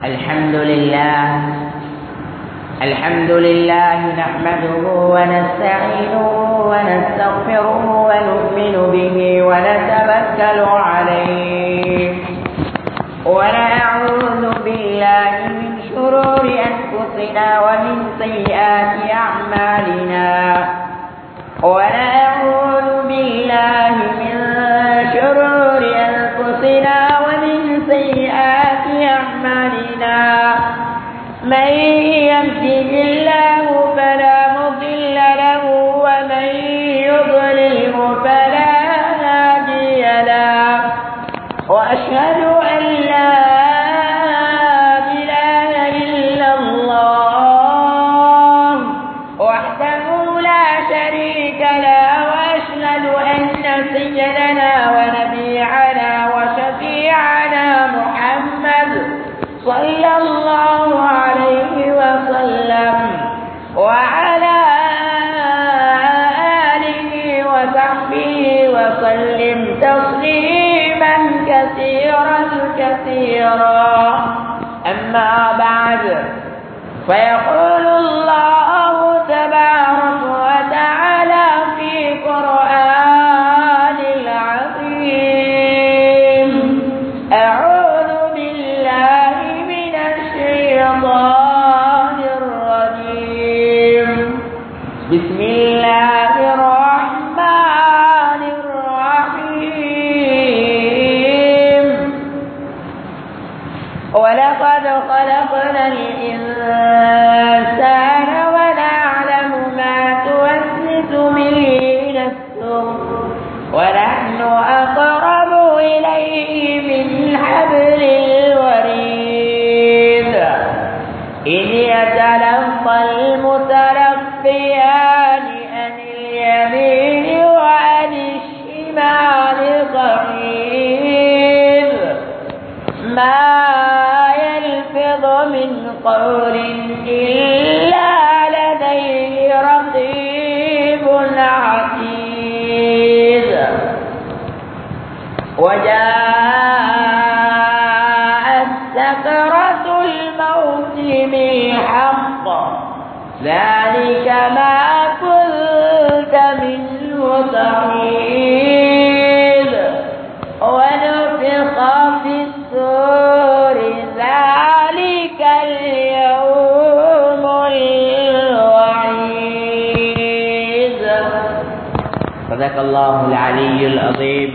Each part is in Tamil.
الحمد لله الحمد لله نحمده ونستعينه ونستغفره ونؤمن به ونتوكل عليه ونعوذ بالله من شرور أنفسنا ومن سيئات أعمالنا ونعوذ بالله من شرور أنفسنا ومن سيئات أعمالنا من يهده الله فلا مضل له ومن يضلله فلا هادي له وأشهد أن لا إله إلا الله وحده لا شريك له وأشهد أن سيدنا ونبيعنا وشفيعنا محمد صلى الله عليه وسلم وعلى آله وصحبه وسلم تسليما كثيرا كثيرا أما بعد فيقول الله تبارك وتعالى في قرآن العظيم أعوذ بالله من الشيطان الرجيم بسم الله الرحمن الرحيم ولقد خلقنا الإنسان ونعلم ما توسوس به نفسه ونحن أقرب إليه من حبل الوريد إذ يتلقى المتلقيان عن اليمين وعن الشمال قعيد ما يلفظ من قول إلا لديه رقيب عتيد وجاءت سكرة الموت بالحق ذلك ما كنت منه تحيد ونفخ في السور ذلك اليوم الوعيد صدق الله العلي العظيم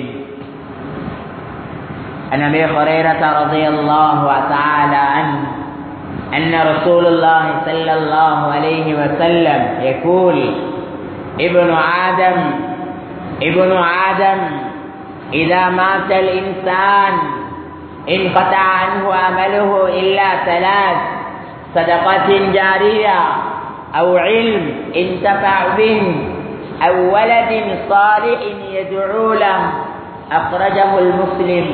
عن ابي هريره رضي الله تعالى عنه ان رسول الله صلى الله عليه وسلم يقول ابن آدم ابن آدم إذا مات الإنسان انقطع عنه عمله إلا ثلاث صدقة جارية أو علم انتفع به أو ولد صالح يدعو له أخرجه المسلم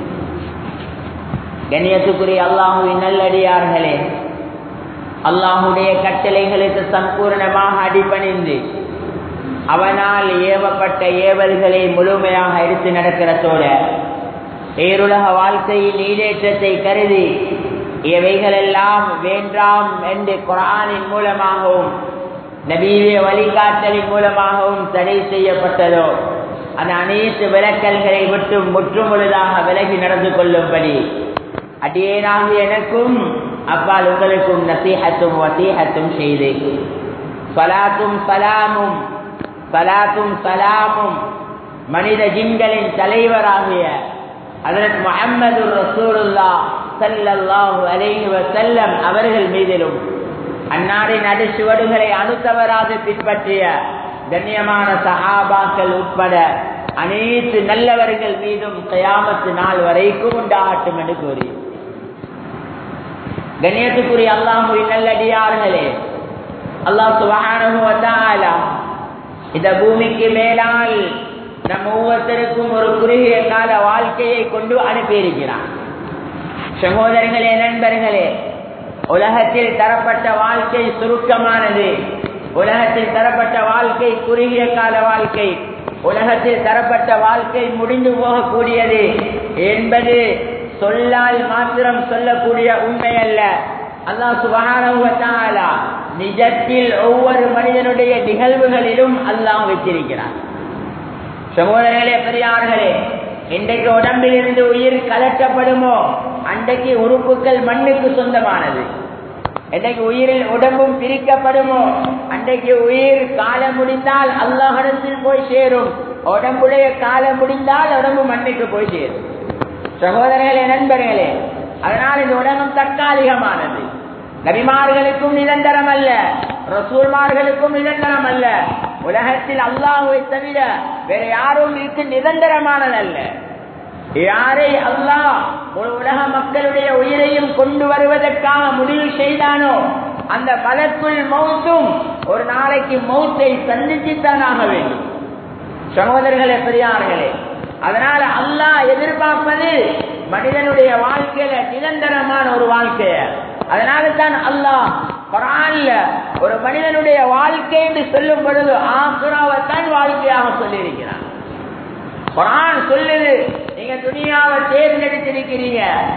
கண்ணியத்துக்குரிய அல்லாஹுவின் நல்லடியார்களே அல்லாஹுடைய கட்டளைகளுக்கு சம்பூர்ணமாக அடிபணிந்து அவனால் ஏவப்பட்ட ஏவல்களை முழுமையாக எடுத்து நடக்கிறதோட பேருலக வாழ்க்கையில் ஈடேற்றத்தை கருதி இவைகளெல்லாம் வேண்டாம் என்று குரானின் மூலமாகவும் நபீவிய வழிகாட்டலின் மூலமாகவும் தடை செய்யப்பட்டதோ அந்த அனைத்து விளக்கல்களை விட்டு முற்றுமுழுதாக விலகி நடந்து கொள்ளும்படி அடியேனாக எனக்கும் அப்பால் உங்களுக்கும் நசீஹத்தும் வசீஹத்தும் செய்து சலாத்தும் சலாமும் சலாத்தும் சலாமும் மனித ஜின்களின் தலைவராகிய அதற்கு முகமது ரசூலுல்லா சல்லல்லாஹு அலைஹி வசல்லம் அவர்கள் மீதிலும் அன்னாரின் அடிச்சுவடுகளை அணுத்தவராது பின்பற்றிய கண்ணியமான சஹாபாக்கள் உட்பட அனைத்து நல்லவர்கள் மீதும் கயாமத்து நாள் வரைக்கும் உண்டாகட்டும் என்று கூறி கண்ணியத்துக்குரிய அல்லாஹுவின் நல்லடியார்களே அல்லாஹ் சுபஹானுவத்தால இந்த பூமிக்கு மேலால் நம் ஒவ்வொருத்தருக்கும் ஒரு குறுகிய கால வாழ்க்கையை கொண்டு அனுப்பியிருக்கிறான் சகோதரர்களே நண்பர்களே உலகத்தில் தரப்பட்ட வாழ்க்கை சுருக்கமானது உலகத்தில் தரப்பட்ட வாழ்க்கை குறுகிய கால வாழ்க்கை உலகத்தில் தரப்பட்ட வாழ்க்கை முடிந்து போகக்கூடியது என்பது சொல்லால் மாத்திரம் சொல்லக்கூடிய உண்மை அல்ல அல்லாஹ் சுபகான நிஜத்தில் ஒவ்வொரு மனிதனுடைய நிகழ்வுகளிலும் அல்லாஹ் வச்சிருக்கிறார் சகோதரர்களே பெரியார்களே இன்றைக்கு உடம்பில் இருந்து உயிர் கலட்டப்படுமோ அன்றைக்கு உறுப்புகள் மண்ணுக்கு சொந்தமானது என்றைக்கு உயிரில் உடம்பும் பிரிக்கப்படுமோ அன்றைக்கு உயிர் காலம் முடிந்தால் அல்லாஹிடத்தில் போய் சேரும் உடம்புடைய காலம் முடிந்தால் உடம்பு மண்ணுக்கு போய் சேரும் சகோதரர்களே நண்பர்களே அதனால் இந்த உலகம் தற்காலிகமானது நபிமார்களுக்கும் நிரந்தரம் அல்ல ரசூல்மார்களுக்கும் நிரந்தரம் அல்ல உலகத்தில் அல்லாஹுவை தவிர வேற யாரும் இருக்கு நிரந்தரமானதல்ல யாரை அல்லாஹ் ஒரு உலக மக்களுடைய உயிரையும் கொண்டு வருவதற்காக முடிவு செய்தானோ அந்த பலக்குள் மௌத்தும் ஒரு நாளைக்கு மௌத்தை சந்திச்சுத்தான் ஆக வேண்டும் சகோதரர்களே பெரியார்களே அதனால அல்லாஹ் எதிர்பார்ப்பது மனிதனுடைய வாழ்க்கையில நிரந்தரமான ஒரு வாழ்க்கைய அதனால தான் அல்லாஹ் குரான்ல ஒரு மனிதனுடைய வாழ்க்கை என்று சொல்லும் பொழுது ஆசுராவைத்தான் வாழ்க்கையாக சொல்லியிருக்கிறான் குரான் சொல்லுது நீங்க துனியாவை தேர்ந்தெடுத்திருக்கிறீங்க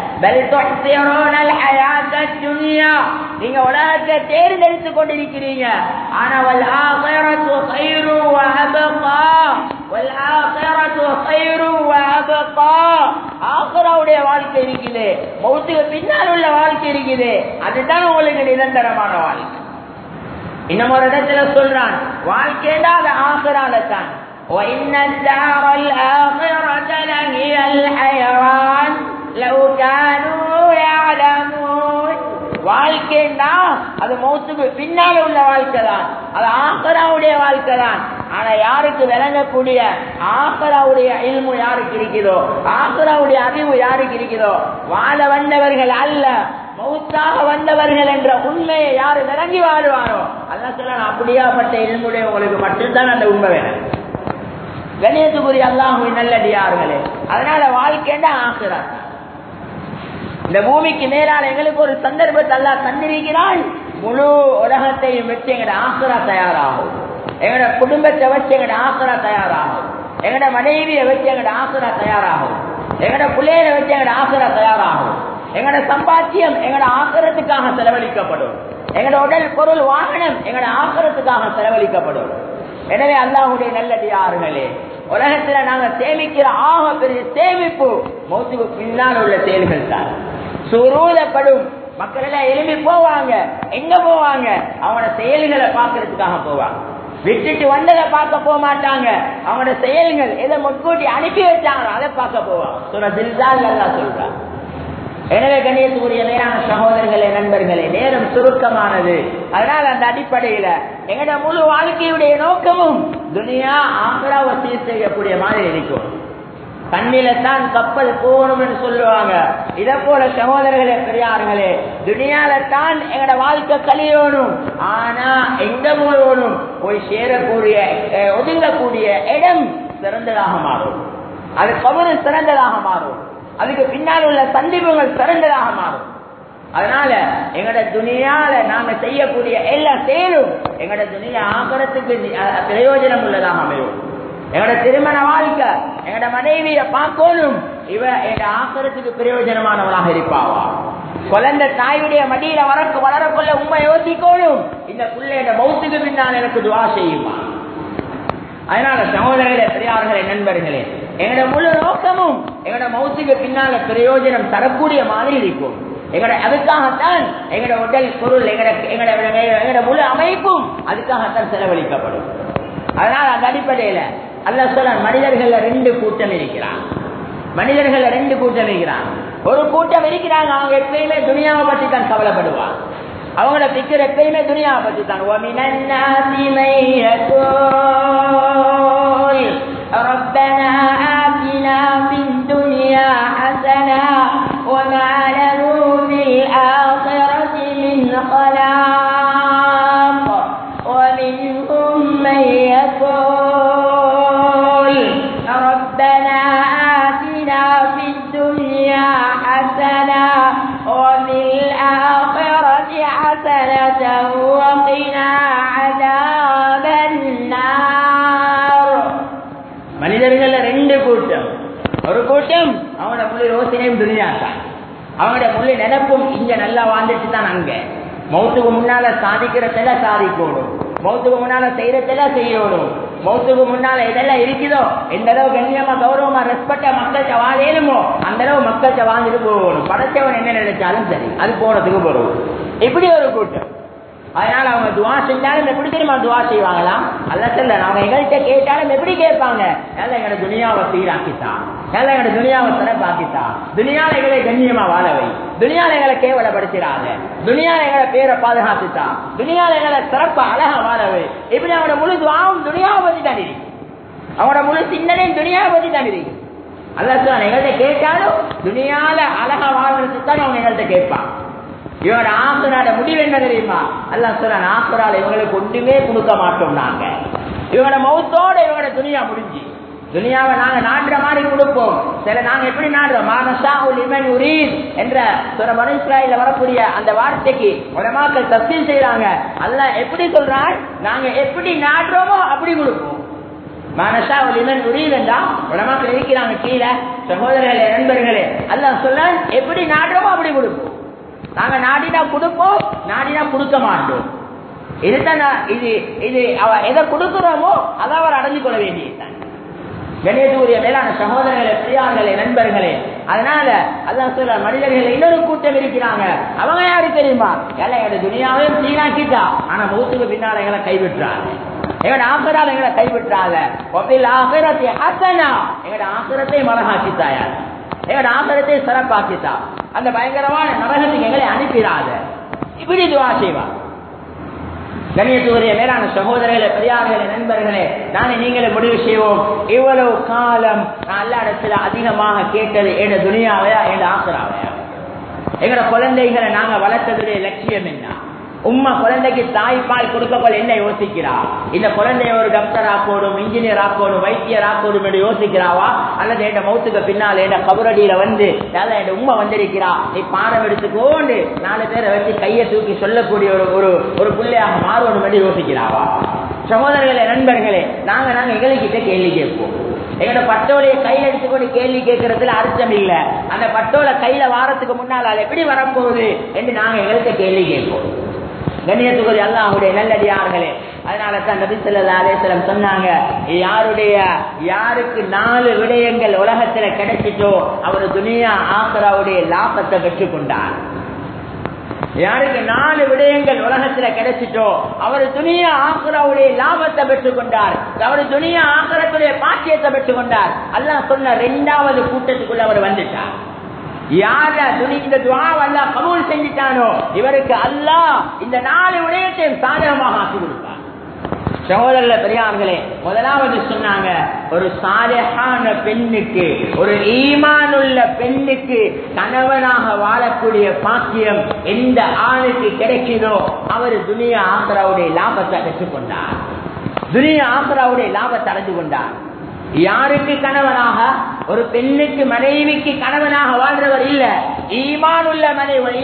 நீங்க உலகத்தை தேர்ந்தெடுத்து கொண்டிருக்கிறீங்க ஆனா வல் ஆகிரத்து خير وابقى والآخرة خير وابقى ஆகிராவுடைய வாழ்க்கை இருக்குது மௌத்துக்கு பின்னால் உள்ள வாழ்க்கை இருக்குது அதுதான் உங்களுக்கு நிரந்தரமான வாழ்க்கை இன்னும் ஒரு இடத்துல சொல்றான் வாழ்க்கைடா அது ஆகிரால தான் وإن الدار الآخرة لهي الحيوان لو كانوا يعلمون வாழ்க்கைன்னா அது மௌத்துக்கு பின்னால உள்ள வாழ்க்கை தான் அது ஆக்கராவுடைய வாழ்க்கை தான் ஆனா யாருக்கு விளங்கக்கூடிய ஆக்கராவுடைய இல்மு யாருக்கு இருக்குதோ ஆக்கராவுடைய அறிவு யாருக்கு இருக்குதோ வாழ வந்தவர்கள் அல்ல மௌத்தாக வந்தவர்கள் என்ற உண்மையை யாரு விளங்கி வாழ்வாரோ அதான் சொல்ல அப்படியாப்பட்ட இல்முடைய உங்களுக்கு மட்டும்தான் அந்த உண்மை வேணும் கணியத்துக்குரிய அல்லாஹுவின் நல்லடியார்களே அதனால வாழ்க்கைண்டா ஆகிறார் இந்த பூமிக்கு மேலால் எங்களுக்கு ஒரு சந்தர்ப்பத்தை அல்லாஹ் தந்திருக்கிறான் முழு உலகத்தையும் வச்சு எங்கட ஆசிரா தயாராகும் எங்கட குடும்பத்தை வச்சு எங்கட ஆசிரா தயாராகும் எங்கட மனைவியை வச்சு எங்கட ஆசிரா தயாராகும் எங்கட பிள்ளைகளை வச்சு எங்கட ஆசிரா தயாராகும் எங்கட சம்பாத்தியம் எங்கட ஆசிரத்துக்காக செலவழிக்கப்படும் எங்கட உடல் பொருள் வாகனம் எங்கட ஆசிரத்துக்காக செலவழிக்கப்படும் எனவே அல்லாஹுடைய நல்லடியார்களே உலகத்துல நாங்க சேமிக்கிற ஆக பெரிய சேமிப்பு மௌத்துக்கு பின்னால் உள்ள செயல்கள் தான் சுரூதப்படும் மக்கள் எல்லாம் எழுப்பி போவாங்க எங்க போவாங்க அவங்களோட செயல்களை பார்க்கறதுக்காக போவாங்க விட்டுட்டு வந்ததை பார்க்க போக மாட்டாங்க அவங்களோட செயல்கள் எதை முன்கூட்டி அனுப்பி வச்சாங்களோ அதை பார்க்க போவாங்க சொல்ற தில்தான் நல்லா சொல்றாங்க எனவே கணியத்துக்குரிய மேலான சகோதரர்களே நண்பர்களே நேரம் சுருக்கமானது அதனால் அந்த அடிப்படையில எங்கட முழு வாழ்க்கையுடைய நோக்கமும் துனியா ஆங்கராவை சீர் செய்யக்கூடிய மாதிரி இருக்கும் தண்ணில தான் கப்பல் போகணும் என்று சொல்லுவாங்க இதை போல சகோதரர்களே பெரியார்களே துனியால தான் எங்கட வாழ்க்கை கழியணும் ஆனா எங்க போகணும் போய் சேரக்கூடிய அஹ், ஒதுங்கக்கூடிய இடம் சிறந்ததாக மாறும் அது கவரு சிறந்ததாக மாறும் அதுக்கு பின்னால் உள்ள சந்திப்புகள் சிறந்ததாக மாறும் அதனால எங்கட துணியால நாங்க செய்யக்கூடிய எல்லா செயலும் எங்கட துணியா ஆகரத்துக்கு பிரயோஜனம் உள்ளதாக அமையும் எங்கட திருமண வாழ்க்கை எங்கட மனைவிய பார்க்கணும் இவ எங்க ஆக்கரத்துக்கு பிரயோஜனமானவளாக இருப்பாவா குழந்தை தாயுடைய மடியில வரக்கு வளரக்குள்ள உண்மை யோசிக்கணும் இந்த பிள்ளையோட மௌத்துக்கு பின்னால் எனக்கு துவா செய்யுமா அதனால சகோதரர்களே பெரியார்களே நண்பர்களே எங்களோட முழு நோக்கமும் எங்களோட மௌத்துக்கு பின்னால பிரயோஜனம் தரக்கூடிய மாதிரி இருக்கும் எங்களோட அதுக்காகத்தான் எங்களோட உடல் பொருள் எங்களோட எங்களோட எங்களோட முழு அமைப்பும் அதுக்காகத்தான் செலவழிக்கப்படும் அதனால அந்த அடிப்படையில அல்ல சொல்ல மனிதர்கள்ல ரெண்டு கூட்டம் இருக்கிறான் மனிதர்கள்ல ரெண்டு கூட்டம் இருக்கிறான் ஒரு கூட்டம் இருக்கிறாங்க அவங்க எப்பயுமே துணியாவை பற்றி தான் கவலைப்படுவாங்க அவங்களோட பிக்சர் எப்பயுமே துணியாவை பற்றி தான் وَمِنَ النَّاسِ مَن يَقُولُ رَبَّنَا آتِنَا فِي الدُّنْيَا حَسَنَةً وَمَا لَهُ فِي الْآخِرَةِ مِنْ خَلَاقٍ وَمِنْهُم مَّن يَقُولُ رَبَّنَا آتِنَا فِي الدُّنْيا حَسَنَةً وفي الآخرة حسنة وقنا عذاب النار மனிதர்கள் ரெண்டு கூட்டம் ஒரு கூட்டம் அவனோட முழு யோசனையும் துணியாத்தான் முழு நினைப்பும் இங்க நல்லா வாழ்ந்துட்டு தான் அங்க மௌத்துக்கு முன்னால சாதிக்கிறதெல்லாம் சாதிக்கணும் மௌத்துக்கு முன்னால செய்யறதெல்லாம் செய்யணும் மௌத்துக்கு முன்னால எதெல்லாம் இருக்குதோ எந்த அளவு கண்ணியமா கௌரவமா ரெஸ்பெக்டா மக்கள்கிட்ட வாழேனுமோ அந்த அளவு மக்கள்கிட்ட வாழ்ந்துட்டு போகணும் படைச்சவன் என்ன நினைச்சாலும் சரி அது போறதுக்கு போறோம் இப்படி ஒரு கூட்டம் அதனால அவங்க துவா செஞ்சாலும் எப்படி தெரியுமா துவா செய்வாங்களாம் அல்ல சொல்ல அவங்க எங்கள்கிட்ட கேட்டாலும் எப்படி கேட்பாங்க ஏல எங்களோட துணியாவை சீராக்கித்தா ஏல எங்களோட துணியாவை சிறப்பாக்கித்தா துணியால எங்களை கண்ணியமா வாழவை துணியால எங்களை கேவலப்படுத்திடாத துணியால எங்களை பேரை பாதுகாத்துத்தா துணியால எங்களை சிறப்பா அழகா வாழவை இப்படி அவங்களோட முழு துவாவும் துணியாவை பத்தி தான் இருக்கு அவங்களோட முழு சிந்தனையும் துணியாவை பத்தி தான் இருக்கு அல்ல சொல்ல எங்கள்கிட்ட கேட்டாலும் துணியால அழகா வாழ்றதுக்கு தான் அவங்க எங்கள்கிட்ட கேட்பாங்க இவனோட ஆசுராட முடிவு என்ன தெரியுமா அல்ல சொல்ல ஆசுரால இவங்களுக்கு ஒன்றுமே கொடுக்க மாட்டோம் நாங்க இவனோட மௌத்தோட இவனோட துணியா முடிஞ்சு துனியாவை நாங்க நாடுற மாதிரி கொடுப்போம் சில நாங்க எப்படி நாடுறோம் மானசா இமன் உரீத் என்ற சில மனுஷராயில வரக்கூடிய அந்த வார்த்தைக்கு உலமாக்கள் தப்சீல் செய்யறாங்க அல்ல எப்படி சொல்றான் நாங்க எப்படி நாடுறோமோ அப்படி கொடுப்போம் மனசா ஒரு இமன் உரியதா உலமாக்கள் இருக்கிறாங்க கீழே சகோதரர்களே நண்பர்களே அல்ல சொல்ல எப்படி நாடுறோமோ அப்படி கொடுப்போம் நாங்க நாடினா கொடுப்போம் நாடினா கொடுக்க மாட்டோம் இதுதான் நான் இது இது அவ எதை கொடுக்கிறோமோ அதை அவர் அடைஞ்சு கொள்ள வேண்டியதுதான் கணேசூரிய மேலான சகோதரர்களே பிரியார்களே நண்பர்களே அதனால அதான் சொல்ற மனிதர்கள் இன்னொரு கூட்டம் இருக்கிறாங்க அவங்க யாரு தெரியுமா எல்லாம் எங்க துணியாவையும் சீனாக்கிட்டா ஆனா மூத்துக்கு பின்னால எங்களை கைவிட்டுறாங்க எங்கட ஆசிரால எங்களை கைவிட்டுறாங்க ஒப்பில் ஆசிரத்தை அசனா எங்கட ஆசிரத்தை மலகாக்கித்தாயா எங்கட ஆசிரத்தை சிறப்பாக்கித்தா அந்த பயங்கரமான நரகத்துக்கு எங்களை அனுப்பிடாத இப்படி துவா செய்வா கண்ணியத்துக்குரிய மேலான சகோதரர்களே பெரியார்களே நண்பர்களே நானே நீங்களே முடிவு செய்வோம் இவ்வளவு காலம் நான் எல்லா இடத்துல அதிகமாக கேட்டது எங்க துணியாவையா எங்க ஆசராவையா எங்கட குழந்தைகளை நாங்க வளர்த்ததுடைய லட்சியம் என்ன உம்மா குழந்தைக்கு தாய்ப்பால் கொடுக்கப்போல் என்ன யோசிக்கிறா இந்த குழந்தைய ஒரு டாக்டர் ஆக்கணும் இன்ஜினியர் ஆக்கணும் வைத்தியர் ஆக்கணும் என்று யோசிக்கிறாவா அல்லது என் மௌத்துக்கு பின்னால் என் கபரடியில வந்து அதான் என் உம்மா வந்திருக்கிறா நீ பாடம் எடுத்துக்கோண்டு நாலு பேரை வச்சு கையை தூக்கி சொல்லக்கூடிய ஒரு ஒரு ஒரு பிள்ளையாக மாறணும் என்று யோசிக்கிறாவா சகோதரர்களே நண்பர்களே நாங்க நாங்க எங்கள்கிட்ட கேள்வி கேட்போம் எங்களோட பட்டோலையை கையில எடுத்துக்கொண்டு கேள்வி கேட்கறதுல அர்த்தம் இல்ல அந்த பட்டோலை கையில வாரத்துக்கு முன்னால் அது எப்படி வரப்போகுது என்று நாங்க எங்களுக்கு கேள்வி கேட்போம் கண்ணியத்துக்குரிய அல்லாஹுடைய நல்லடியார்களே அதனால தான் நபி ஸல்லல்லாஹு அலைஹி வஸல்லம் சொன்னாங்க யாருடைய யாருக்கு நாலு விடயங்கள் உலகத்துல கிடைச்சிட்டோ அவர் துனியா ஆசராவுடைய லாபத்தை பெற்றுக்கொண்டார் யாருக்கு நாலு விடயங்கள் உலகத்துல கிடைச்சிட்டோ அவர் துணியா ஆசுராவுடைய லாபத்தை பெற்றுக்கொண்டார் அவர் துணியா ஆசுரத்துடைய பாக்கியத்தை பெற்றுக்கொண்டார் அல்லாஹ் சொன்ன ரெண்டாவது கூட்டத்துக்குள்ள அவர் வந்துட்டார் யார துணி இந்த துவாவல்ல கபூல் செஞ்சிட்டானோ இவருக்கு அல்லாஹ் இந்த நாலு விடயத்தையும் சாதகமாக ஆக்கி கொடுப்பார் சகோதரர்ல பெரியார்களே முதலாவது சொன்னாங்க ஒரு சாலையான பெண்ணுக்கு ஒரு ஈமானுள்ள பெண்ணுக்கு கணவனாக வாழக்கூடிய பாக்கியம் எந்த ஆணுக்கு கிடைக்குதோ அவர் துனியா ஆசராவுடைய லாபத்தை பெற்றுக்கொண்டார் துனியா ஆசராவுடைய லாபத்தை அடைந்து கொண்டார் யாருக்கு கணவனாக ஒரு பெண்ணுக்கு மனைவிக்கு கணவனாக வாழ்றவர் இல்ல ஈமானுள்ள மனைவி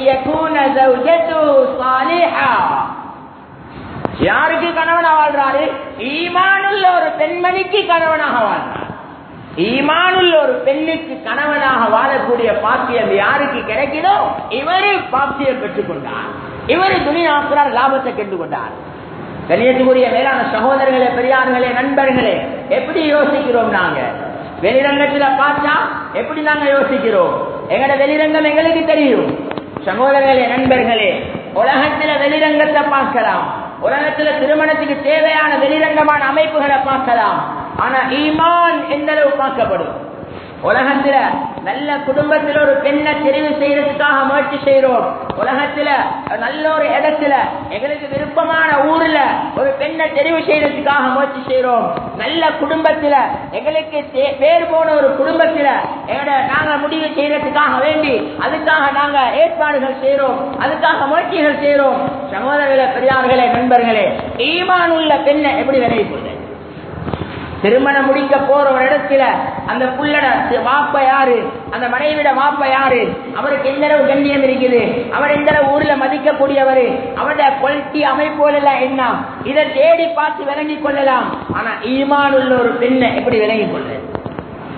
யாருக்கு கணவனா வாழ்றாரு ஈமானுள்ள ஒரு பெண்மணிக்கு கணவனாக வாழ்றார் ஈமானுள்ள ஒரு பெண்ணுக்கு கணவனாக வாழக்கூடிய பாக்கியம் யாருக்கு கிடைக்குதோ இவரு பாக்கியம் பெற்றுக்கொண்டார் இவரு துணியாசுறார் லாபத்தை கெட்டு கொண்டார் கணியத்துக்குரிய மேலான சகோதரர்களே பெரியார்களே நண்பர்களே எப்படி யோசிக்கிறோம் நாங்க வெளிரங்கத்துல பார்த்தா எப்படி நாங்க யோசிக்கிறோம் எங்கட வெளிரங்கம் எங்களுக்கு தெரியும் சகோதரர்களே நண்பர்களே உலகத்துல வெளிரங்கத்தை பார்க்கலாம் உலகத்துல திருமணத்துக்கு தேவையான வெளிரங்கமான அமைப்புகளை பார்க்கலாம் ஆனா ஈமான் எந்த அளவு பார்க்கப்படும் உலகத்துல நல்ல குடும்பத்தில் ஒரு பெண்ணை தெரிவு செய்யறதுக்காக முயற்சி செய்யறோம் உலகத்துல நல்ல ஒரு இடத்துல எங்களுக்கு விருப்பமான ஊர்ல ஒரு பெண்ணை தெரிவு செய்யறதுக்காக முயற்சி செய்யறோம் நல்ல குடும்பத்துல எங்களுக்கு பேர் போன ஒரு குடும்பத்துல எங்களோட நாங்க முடிவு செய்யறதுக்காக வேண்டி அதுக்காக நாங்க ஏற்பாடுகள் செய்யறோம் அதுக்காக முயற்சிகள் செய்யறோம் சகோதரர்களே பெரியார்களே நண்பர்களே ஈமான் உள்ள பெண்ணை எப்படி விலகி போகுது திருமணம் முடிக்க போற ஒரு இடத்துல அந்த புள்ளட வாப்ப யாரு அந்த மனைவிட வாப்ப யாரு அவருக்கு எந்த அளவு கண்ணியம் இருக்குது அவர் எந்த அளவு ஊர்ல மதிக்கக்கூடியவர் அவருடைய குவாலிட்டி அமைப்போல் எல்லாம் என்ன இதை தேடி பார்த்து விளங்கி கொள்ளலாம் ஆனா ஈமான் உள்ள ஒரு பெண்ணை எப்படி விளங்கி கொள்ள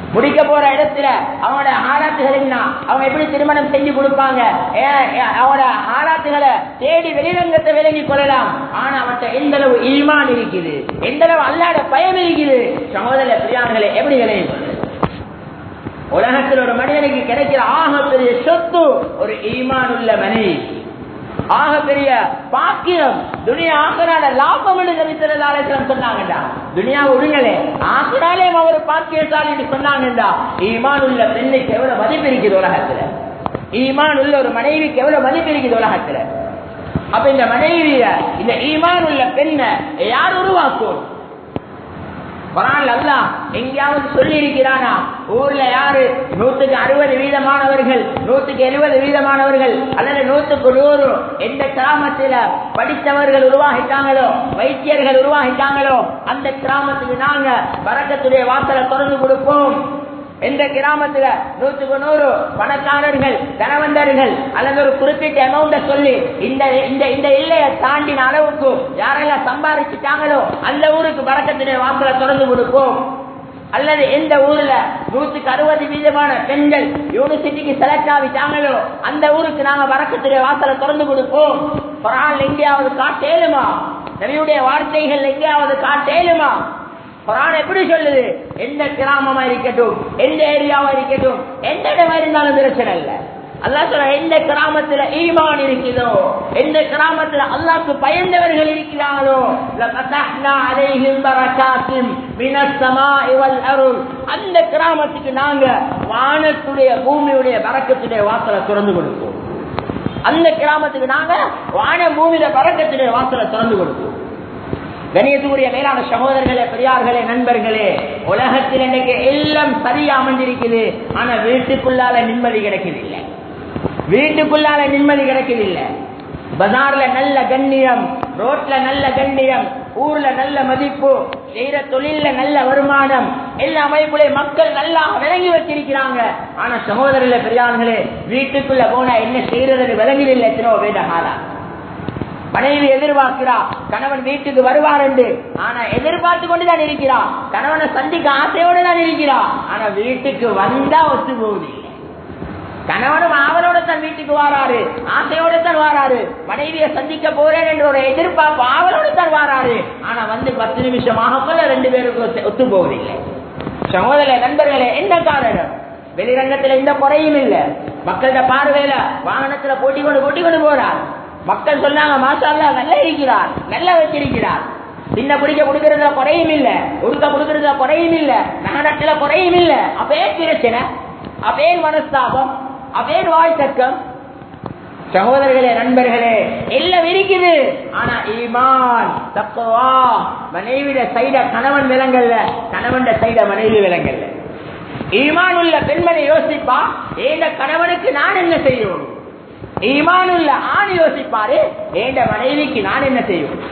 முடிக்க போற இடத்துல அவங்களோட ஆராத்துகள் என்ன அவங்க எப்படி திருமணம் செஞ்சு கொடுப்பாங்க ஏ- ஏ- அவங்களோட ஆராத்துகளை தேடி வெளிரங்கத்தை விலகி கொள்ளலாம் ஆனா அவற்றை எந்த அளவு ஈமான் இருக்குது எந்த அளவு அல்லாத பயம் இருக்குது சகோதர பிரியாணங்களை எப்படி விலகி கொள்ளுது உலகத்தில் ஒரு மனிதனுக்கு கிடைக்கிற ஆக பெரிய சொத்து ஒரு ஈமான் உள்ள மனைவி ஆக பெரிய பாக்கியம் துனியா ஆகரால லாபம் நபித்தலாலேசலம் சொன்னாங்கடா துனியா விடுங்களே ஆகராலே அவர் பாக்கியசாலி என்று சொன்னாங்கடா ஈமான் உள்ள பெண்ணுக்கு எவ்வளவு மதிப்பு இருக்குது உலகத்துல ஈமான் உள்ள ஒரு மனைவிக்கு எவ்வளவு மதிப்பு இருக்குது உலகத்துல அப்ப இந்த மனைவிய இந்த ஈமான் உள்ள பெண்ணை யார் உருவாக்கும் குரான்ல அல்லாஹ் எங்கேயாவது சொல்லி இருக்கிறானா ஊர்ல யாரு நூத்துக்கு அறுபது வீதமானவர்கள் நூத்துக்கு எழுபது வீதமானவர்கள் அல்லது நூத்துக்கு நூறு எந்த கிராமத்துல படித்தவர்கள் உருவாகிட்டாங்களோ வைத்தியர்கள் உருவாகிட்டாங்களோ அந்த கிராமத்துக்கு நாங்க வரக்கத்துடைய வாசலை திறந்து கொடுப்போம் எந்த கிராமத்துல நூத்துக்கு நூறு பணக்காரர்கள் தனவந்தர்கள் அல்லது ஒரு குறிப்பிட்ட அமௌண்ட சொல்லி இந்த இந்த இந்த எல்லையை தாண்டின அளவுக்கு யாரெல்லாம் சம்பாதிச்சுட்டாங்களோ அந்த ஊருக்கு பறக்கத்துடைய வாசலை திறந்து கொடுப்போம் அல்லது எந்த ஊர்ல நூத்துக்கு அறுபது வீதமான பெண்கள் யூனிவர்சிட்டிக்கு செலக்ட் ஆகிட்டாங்களோ அந்த ஊருக்கு நாங்க வரக்கத்துடைய வாசலை திறந்து கொடுப்போம் குரான் எங்கேயாவது காட்டேலுமா நபியுடைய வார்த்தைகள் எங்கேயாவது காட்டேலுமா குரான் எப்படி சொல்லுது எந்த கிராமமா இருக்கட்டும் எந்த ஏரியாவா இருக்கட்டும் எந்த இடமா இருந்தாலும் பிரச்சனை இல்ல அல்லாஹ் சொல்ற எந்த கிராமத்துல ஈமான் இருக்குதோ எந்த கிராமத்துல அல்லாஹ்க்கு பயந்தவர்கள் இருக்கிறாங்களோ லஃபதஹ்னா அலைஹிம் பரகாத்தின் மினஸ் ஸமாஇ வல் அருள் அந்த கிராமத்துக்கு நாங்க வானத்துடைய பூமியுடைய பரக்கத்துடைய வாசலை திறந்து கொடுப்போம் அந்த கிராமத்துக்கு நாங்க வான பூமியில பரக்கத்துடைய வாசலை திறந்து கொடுப்போம் கணியத்துக்குரிய மேலான சகோதரர்களே பெரியார்களே நண்பர்களே உலகத்தில் இன்னைக்கு எல்லாம் சரியா அமைஞ்சிருக்குது ஆனா வீட்டுக்குள்ளால நிம்மதி கிடைக்குதில்லை வீட்டுக்குள்ளால நிம்மதி கிடைக்குதில்லை பஜார்ல நல்ல கண்ணியம் ரோட்ல நல்ல கண்ணியம் ஊர்ல நல்ல மதிப்பு செய்யற தொழில்ல நல்ல வருமானம் எல்லா அமைப்புல மக்கள் நல்லா விளங்கி வச்சிருக்கிறாங்க ஆனா சகோதரர்களே பெரியார்களே வீட்டுக்குள்ள போனா என்ன செய்யறது விளங்குதில்லை எத்தனோ வேத காலா மனைவி எதிர்பார்க்கிறா கணவன் வீட்டுக்கு வருவார் என்று ஆனா எதிர்பார்த்து கொண்டுதான் இருக்கிறா கணவனை சந்திக்க ஆசையோடு தான் இருக்கிறா ஆனா வீட்டுக்கு வந்தா ஒத்து போகுது இல்லை. கணவனும் ஆவலோட தான் வீட்டுக்கு வாராரு ஆசையோட தான் வாராரு மனைவியை சந்திக்க போறேன் என்ற ஒரு எதிர்பார்ப்பு ஆவலோட தான் வாராரு ஆனா வந்து பத்து நிமிஷமாக போல ரெண்டு பேருக்கு ஒத்து- ஒத்து போவதில்லை சகோதர நண்பர்களே என்ன காரணம் வெளிரங்கத்துல எந்த குறையும் இல்ல மக்கள்கிட்ட பார்வையில வாகனத்துல போட்டி கொண்டு போட்டி கொண்டு போறார் மக்கள் சொன்னாங்க மாஷால்லா நல்லா இருக்கிறார் நல்லா வச்சிருக்கிறார் சின்ன குடிக்க கொடுக்கறதுல குறையும் இல்ல உடுக்க கொடுக்கறதுல குறையும் இல்ல நகரத்துல குறையும் இல்ல அப்பே பிரச்சனை அப்பே மனஸ்தாபம் அப்பே வாய் தக்கம் சகோதரர்களே நண்பர்களே எல்லாம் இருக்குது ஆனா ஈமான் தக்குவா மனைவிட சைட கணவன் விலங்கல்ல கணவன் சைட மனைவி விலங்கல்ல ஈமான் உள்ள பெண்மணி யோசிப்பா ஏண்ட கணவனுக்கு நான் என்ன செய்யணும் ஈமான் உள்ள ஆண் யோசிப்பாரு ஏண்ட மனைவிக்கு நான் என்ன செய்யணும்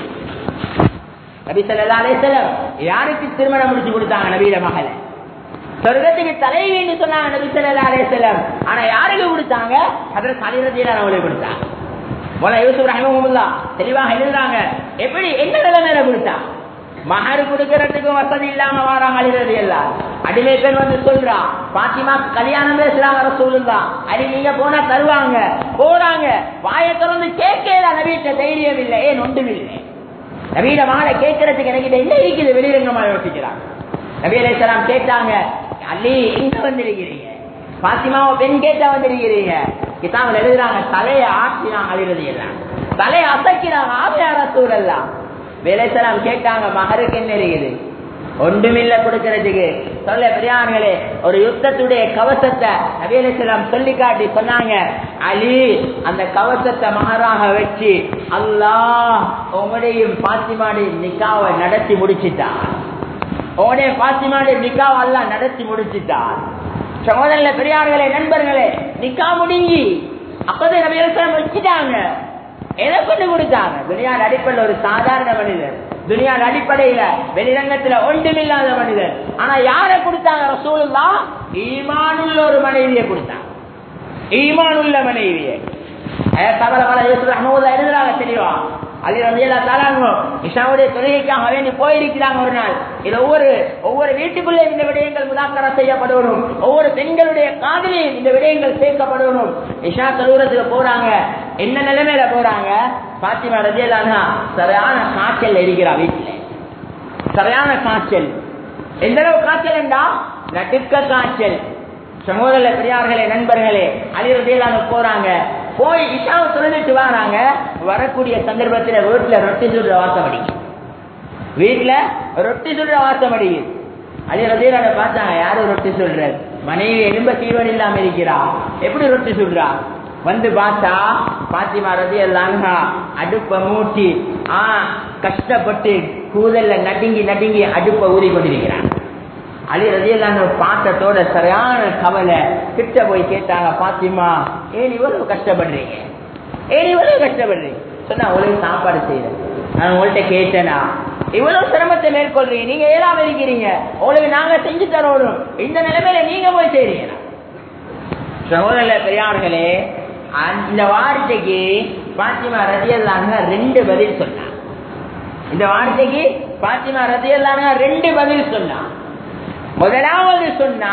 நபி ஸல்லல்லாஹு அலைஹி வஸல்லம் யாருக்கு திருமணம் முடிச்சு கொடுத்தாங்க நபியிட மகளை சொர்க்கத்துக்கு தலைவி என்று சொன்னாங்க நபி ஸல்லல்லாஹு அலைஹி வஸல்லம் ஆனா யாருக்கு கொடுத்தாங்க ஹஜ்ரத் அலி ரலியல்லாஹு அவங்களுக்கு கொடுத்தாங்க மோலா யூசுப் ரஹிமஹுல்லாஹ் தெளிவாக எழுதுறாங்க எப்படி என்ன நிலைமையில கொடுத்தா மகர் கொடுக்கறதுக்கு வசதி இல்லாம வாராங்க அலி ரலியல்லாஹ் அடிமை பெண் வந்து சொல்றா பாத்திமா கல்யாணம் பேசுறாங்க ரசூலுல்லாஹ் அடி நீங்க போனா தருவாங்க போறாங்க வாயை திறந்து கேட்கல நபிட்ட தைரியம் இல்லை ஏன் ஒன்றுமில்லை நவீன மகளை கேட்கறதுக்கு எனக்கு என்ன இருக்குது வெளிரங்கமா யோசிக்கிறாங்க நபி அலைஹிஸ்ஸலாம் கேட்டாங்க அலி எங்க வந்திருக்கிறீங்க பாத்திமாவை பெண் கேட்டா வந்திருக்கிறீங்க கிதாபில் எழுதுறாங்க தலையை ஆட்டினாங்க அழிறது எல்லாம் தலையை அசைக்கிறாங்க ஆமையார சூழல்லாம் வேலைசலாம் கேட்டாங்க மகருக்கு என்ன இருக்குது ஒன்றுமில்ல கொடுக்கறதுக்கு சொல்ல பெரியார்களே ஒரு யுத்தத்துடைய கவசத்தை நபியலாம் சொல்லி காட்டி சொன்னாங்க அலி அந்த கவசத்தை மகராக வச்சு அல்லாஹ் உங்களுடையும் பாத்திமாடையும் நிக்காவை நடத்தி முடிச்சிட்டான் உங்களுடைய பாத்திமாடைய நிக்காவை அல்லாஹ் நடத்தி முடிச்சிட்டான் சகோதரர்களே பெரியார்களே நண்பர்களே நிக்கா முடிஞ்சி அப்பதான் நபியலாம் வச்சுட்டாங்க எதை கொண்டு கொடுத்தாங்க துனியார் அடிப்படையில் ஒரு சாதாரண மனிதர் துனியார் அடிப்படையில வெளிரங்கத்துல ஒன்றுமில்லாத மனிதர் ஆனா யாரை கொடுத்தாங்க ரசூலுல்லா ஈமானுள்ள ஒரு மனைவியை கொடுத்தாங்க ஈமானுள்ள மனைவியை தவற பல ரஹமூல்லா எழுதுறாங்க தெளிவா அது ரதியல்லா தாராங்க இஷாவுடைய தொழுகைக்காக வேண்டி போயிருக்கிறாங்க ஒரு நாள் இது ஒவ்வொரு ஒவ்வொரு வீட்டுக்குள்ளே இந்த விடயங்கள் முதாக்கரா செய்யப்படணும் ஒவ்வொரு பெண்களுடைய காதலையும் இந்த விடயங்கள் சேர்க்கப்படணும் இஷா கலூரத்துக்கு போறாங்க என்ன நிலைமையில போறாங்க பாத்திமா ரஜியலானா சரியான காய்ச்சல் இருக்கிறா வீட்டுல சரியான காய்ச்சல் எந்த அளவு காய்ச்சல் என்றா நடுக்க காய்ச்சல் சகோதர பெரியார்களே நண்பர்களே அலிரதியலான போறாங்க போய் இஷாவை சொல்லிட்டு வராங்க வரக்கூடிய சந்தர்ப்பத்தில் வீட்டுல ரொட்டி சுடுற வாசம் அடிக்கும் வீட்டுல ரொட்டி சுடுற வாசம் அடிக்குது அலிரதியலான பார்த்தாங்க யாரும் ரொட்டி சுடுற மனைவி எலும்ப தீவன் இல்லாம இருக்கிறா எப்படி ரொட்டி சுடுறா வந்து பார்த்தா பாத்திமா ரதி எல்லாம் அடுப்ப மூட்டி ஆ கஷ்டப்பட்டு கூதல்ல நடுங்கி நடுங்கி அடுப்ப ஊதி கொண்டிருக்கிறான் அலி ரதியெல்லாம் பாட்டத்தோட சரியான கவலை கிட்ட போய் கேட்டாங்க பாத்திமா ஏன் இவ்வளவு கஷ்டப்படுறீங்க ஏன் இவ்வளவு கஷ்டப்படுறீங்க சொன்னா உங்களுக்கு சாப்பாடு செய்யறேன் நான் உங்கள்கிட்ட கேட்டேனா இவ்வளவு சிரமத்தை மேற்கொள்றீங்க நீங்க ஏழாம இருக்கிறீங்க உங்களுக்கு நாங்க செஞ்சு தரணும் இந்த நிலைமையில நீங்க போய் செய்றீங்க சகோதர பெரியார்களே இந்த வார்த்தைக்கு பாத்திமா ரதியல்லாங்க ரெண்டு பதில் சொன்னாங்க இந்த வார்த்தைக்கு பாத்திமா ரதியல்லாங்க ரெண்டு பதில் சொன்னாங்க முதலாவது சொன்னா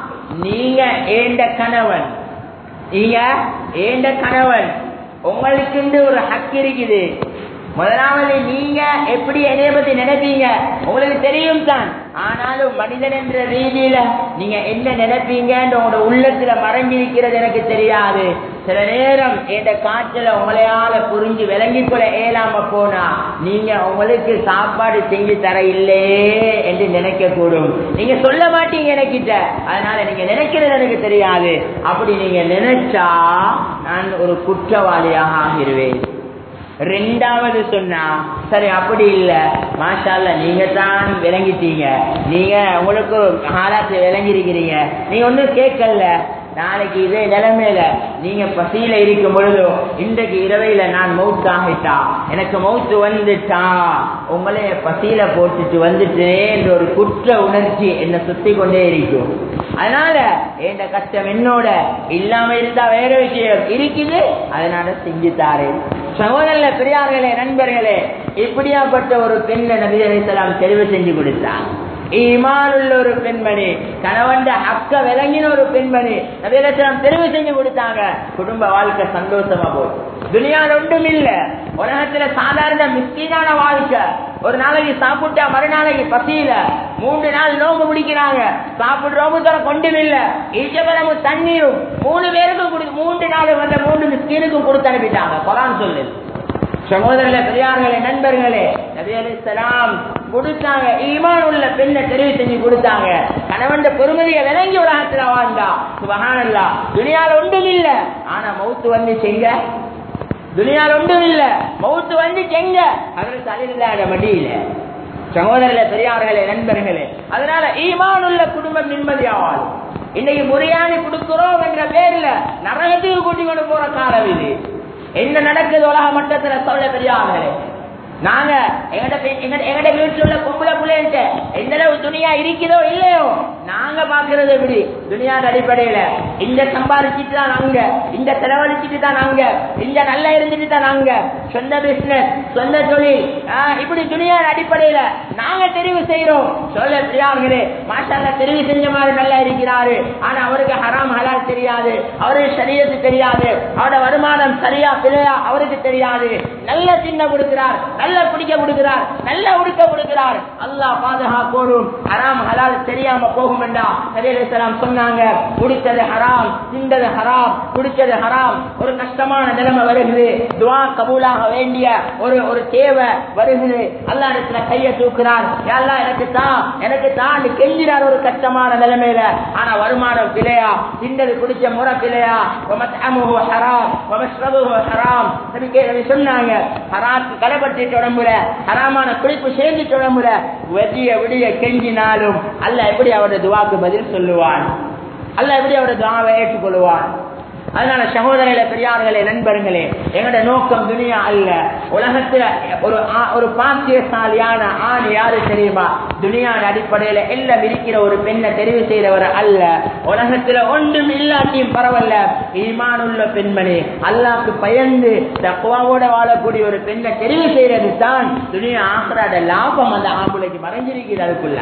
நீங்க ஏண்ட கணவன் நீங்க ஏண்ட கணவன் உங்களுக்கு ஒரு ஹக் இருக்குது முதலாவது நீங்க எப்படி என்னைய பத்தி நினைப்பீங்க உங்களுக்கு தெரியும் தான் ஆனாலும் மனிதன் என்ற ரீதியில நீங்க என்ன நினைப்பீங்கன்ற உங்களோட உள்ளத்துல மறைஞ்சிருக்கிறது எனக்கு தெரியாது சில நேரம் என்ற காய்ச்சல உங்களையால புரிஞ்சு விளங்கி கொள்ள இயலாம போனா நீங்க உங்களுக்கு சாப்பாடு செஞ்சு தர இல்லையே என்று நினைக்க கூடும் நீங்க சொல்ல மாட்டீங்க எனக்கிட்ட அதனால நீங்க நினைக்கிறது எனக்கு தெரியாது அப்படி நீங்க நினைச்சா நான் ஒரு குற்றவாளியாக ஆகிருவேன் ரெண்டாவது சொன்னா சரி அப்படி இல்ல மாஷால்ல நீங்க தான் விளங்கிட்டீங்க நீங்க உங்களுக்கு ஆராய்ச்சி விளங்கிருக்கிறீங்க நீங்க ஒன்றும் கேட்கல நாளைக்கு இதே நிலைமையில நீங்க பசியில இருக்கும் பொழுதும் இன்றைக்கு இரவையில நான் மவுத் ஆகிட்டா எனக்கு மவுத்து வந்துட்டா உங்களே பசியில போட்டுட்டு வந்துட்டே என்ற ஒரு குற்ற உணர்ச்சி என்னை சுத்தி கொண்டே இருக்கும் அதனால என் கஷ்டம் என்னோட இல்லாம இருந்தா வேற விஷயம் இருக்குது அதனால செஞ்சு தாரேன் சகோதர பெரியார்களே நண்பர்களே இப்படியாப்பட்ட ஒரு பெண்ணை நபி அலிசலாம் தெரிவு செஞ்சு கொடுத்தாங்க ஈமானுள்ள ஒரு பெண்மணி கணவன் அக்க விளங்கின ஒரு பெண்மணி நபியலாம் தெரிவு செஞ்சு கொடுத்தாங்க குடும்ப வாழ்க்கை சந்தோஷமா போய் துனியால ஒன்றும் இல்ல உலகத்துல சாதாரண மிஸ்கீனான வாழ்க்கை ஒரு நாளைக்கு சாப்பிட்டா மறுநாளைக்கு பசியில மூன்று நாள் நோம்பு பிடிக்கிறாங்க சாப்பிடுறோம் தர கொண்டும் இல்ல ஈச்சபலமும் தண்ணீரும் மூணு பேருக்கும் குடி மூன்று நாள் வந்த மூன்று மிஸ்கீனுக்கும் கொடுத்து அனுப்பிட்டாங்க கொலான் சொல்லு சகோதரர்களே பெரியார்களே நண்பர்களே நபி அலிஸ்லாம் கொடுத்தாங்க ஈமான் உள்ள பெண்ணை தெரிவு செஞ்சு கொடுத்தாங்க கணவன் பொறுமதியை விளங்கி உலகத்துல வாழ்ந்தா சுபகானல்லா துணியால ஒன்றும் இல்ல ஆனா மவுத்து வந்து செங்க துணியால ஒன்றும் இல்ல மவுத்து வந்து செங்க அதில் தலையில்லாத மடியில சகோதரர்களே பெரியார்களே நண்பர்களே அதனால ஈமான் உள்ள குடும்பம் நிம்மதியாவாள் இன்னைக்கு முறையானி கொடுக்கிறோம் என்ற பேர்ல நரகத்துக்கு கூட்டி கொண்டு போற காலம் இது என்ன நடக்குது உலக மட்டத்துல சொல்ல பெரியார்களே நாங்க எங்கட எங்கட வீட்டுல உள்ள பொம்பளை பிள்ளைகிட்ட எந்த அளவு துணியா இருக்குதோ இல்லையோ நாங்க பாக்குறது எப்படி துணியாத அடிப்படையில இந்த சம்பாதிச்சுட்டு தான் நாங்க இந்த செலவழிச்சுட்டு தான் நாங்க இந்த நல்லா இருந்துட்டு தான் நாங்க சொந்த பிசினஸ் சொந்த தொழில் இப்படி துணியாத அடிப்படையில நாங்க தெரிவு செய்யறோம் சொல்ல பிரியார்களே மாஷால தெரிவு செஞ்ச மாதிரி நல்லா இருக்கிறாரு ஆனா அவருக்கு ஹராம் ஹலால் தெரியாது அவருக்கு சரியத்து தெரியாது அவரோட வருமானம் சரியா பிழையா அவருக்கு தெரியாது நல்ல சின்ன கொடுக்கிறார் நல்ல குடிக்க கொடுக்கிறார் நல்ல உடுக்க கொடுக்கிறார் அல்லாஹ் பாதுகாக்கோடும் ஹராம் ஹலால் தெரியாம போகும் என்றா நபிலாம் சொன்னாங்க குடித்தது ஹராம் திண்டது ஹராம் குடிச்சது ஹராம் ஒரு கஷ்டமான நிலைமை வருகிறது துவா கபூலாக வேண்டிய ஒரு ஒரு தேவை வருகிறது அல்லா இடத்துல கையை தூக்குறார் எல்லாம் எனக்கு தான் எனக்கு தான் கெஞ்சிறார் ஒரு கஷ்டமான நிலைமையில ஆனா வருமானம் பிழையா திண்டது குடிச்ச முறை பிழையா ஹராம் ஹராம் சொன்னாங்க ஹராத்து கடைப்பட்டு உடம்புல ஹராமான குளிப்பு சேர்ந்து உடம்புல வெதிய விடிய கெஞ்சினாலும் அல்ல எப்படி அவருடைய துவாக்கு பதில் சொல்லுவான் அல்ல எப்படி அவருடைய துவாவை ஏற்றுக்கொள்வான் அதனால சகோதரர்களே பெரியார்களே நண்பர்களே எங்களோட நோக்கம் துனியா அல்ல உலகத்துல ஒரு ஆ- ஒரு பாக்கியசாலியான ஆண் யாரு தெரியுமா துனியாட அடிப்படையில எல்லாம் இருக்கிற ஒரு பெண்ணை தெரிவு செய்யறவர் அல்ல உலகத்துல ஒன்றும் இல்லாட்டியும் பரவாயில்ல ஈமான் உள்ள பெண்மணி அல்லாஹ்க்கு பயந்து தக்குவாவோட வாழக்கூடிய ஒரு பெண்ணை தெரிவு செய்யறது தான் துனியா ஆசராட லாபம் அந்த ஆம்புலைக்கு மறைஞ்சிருக்கிறது அதுக்குள்ள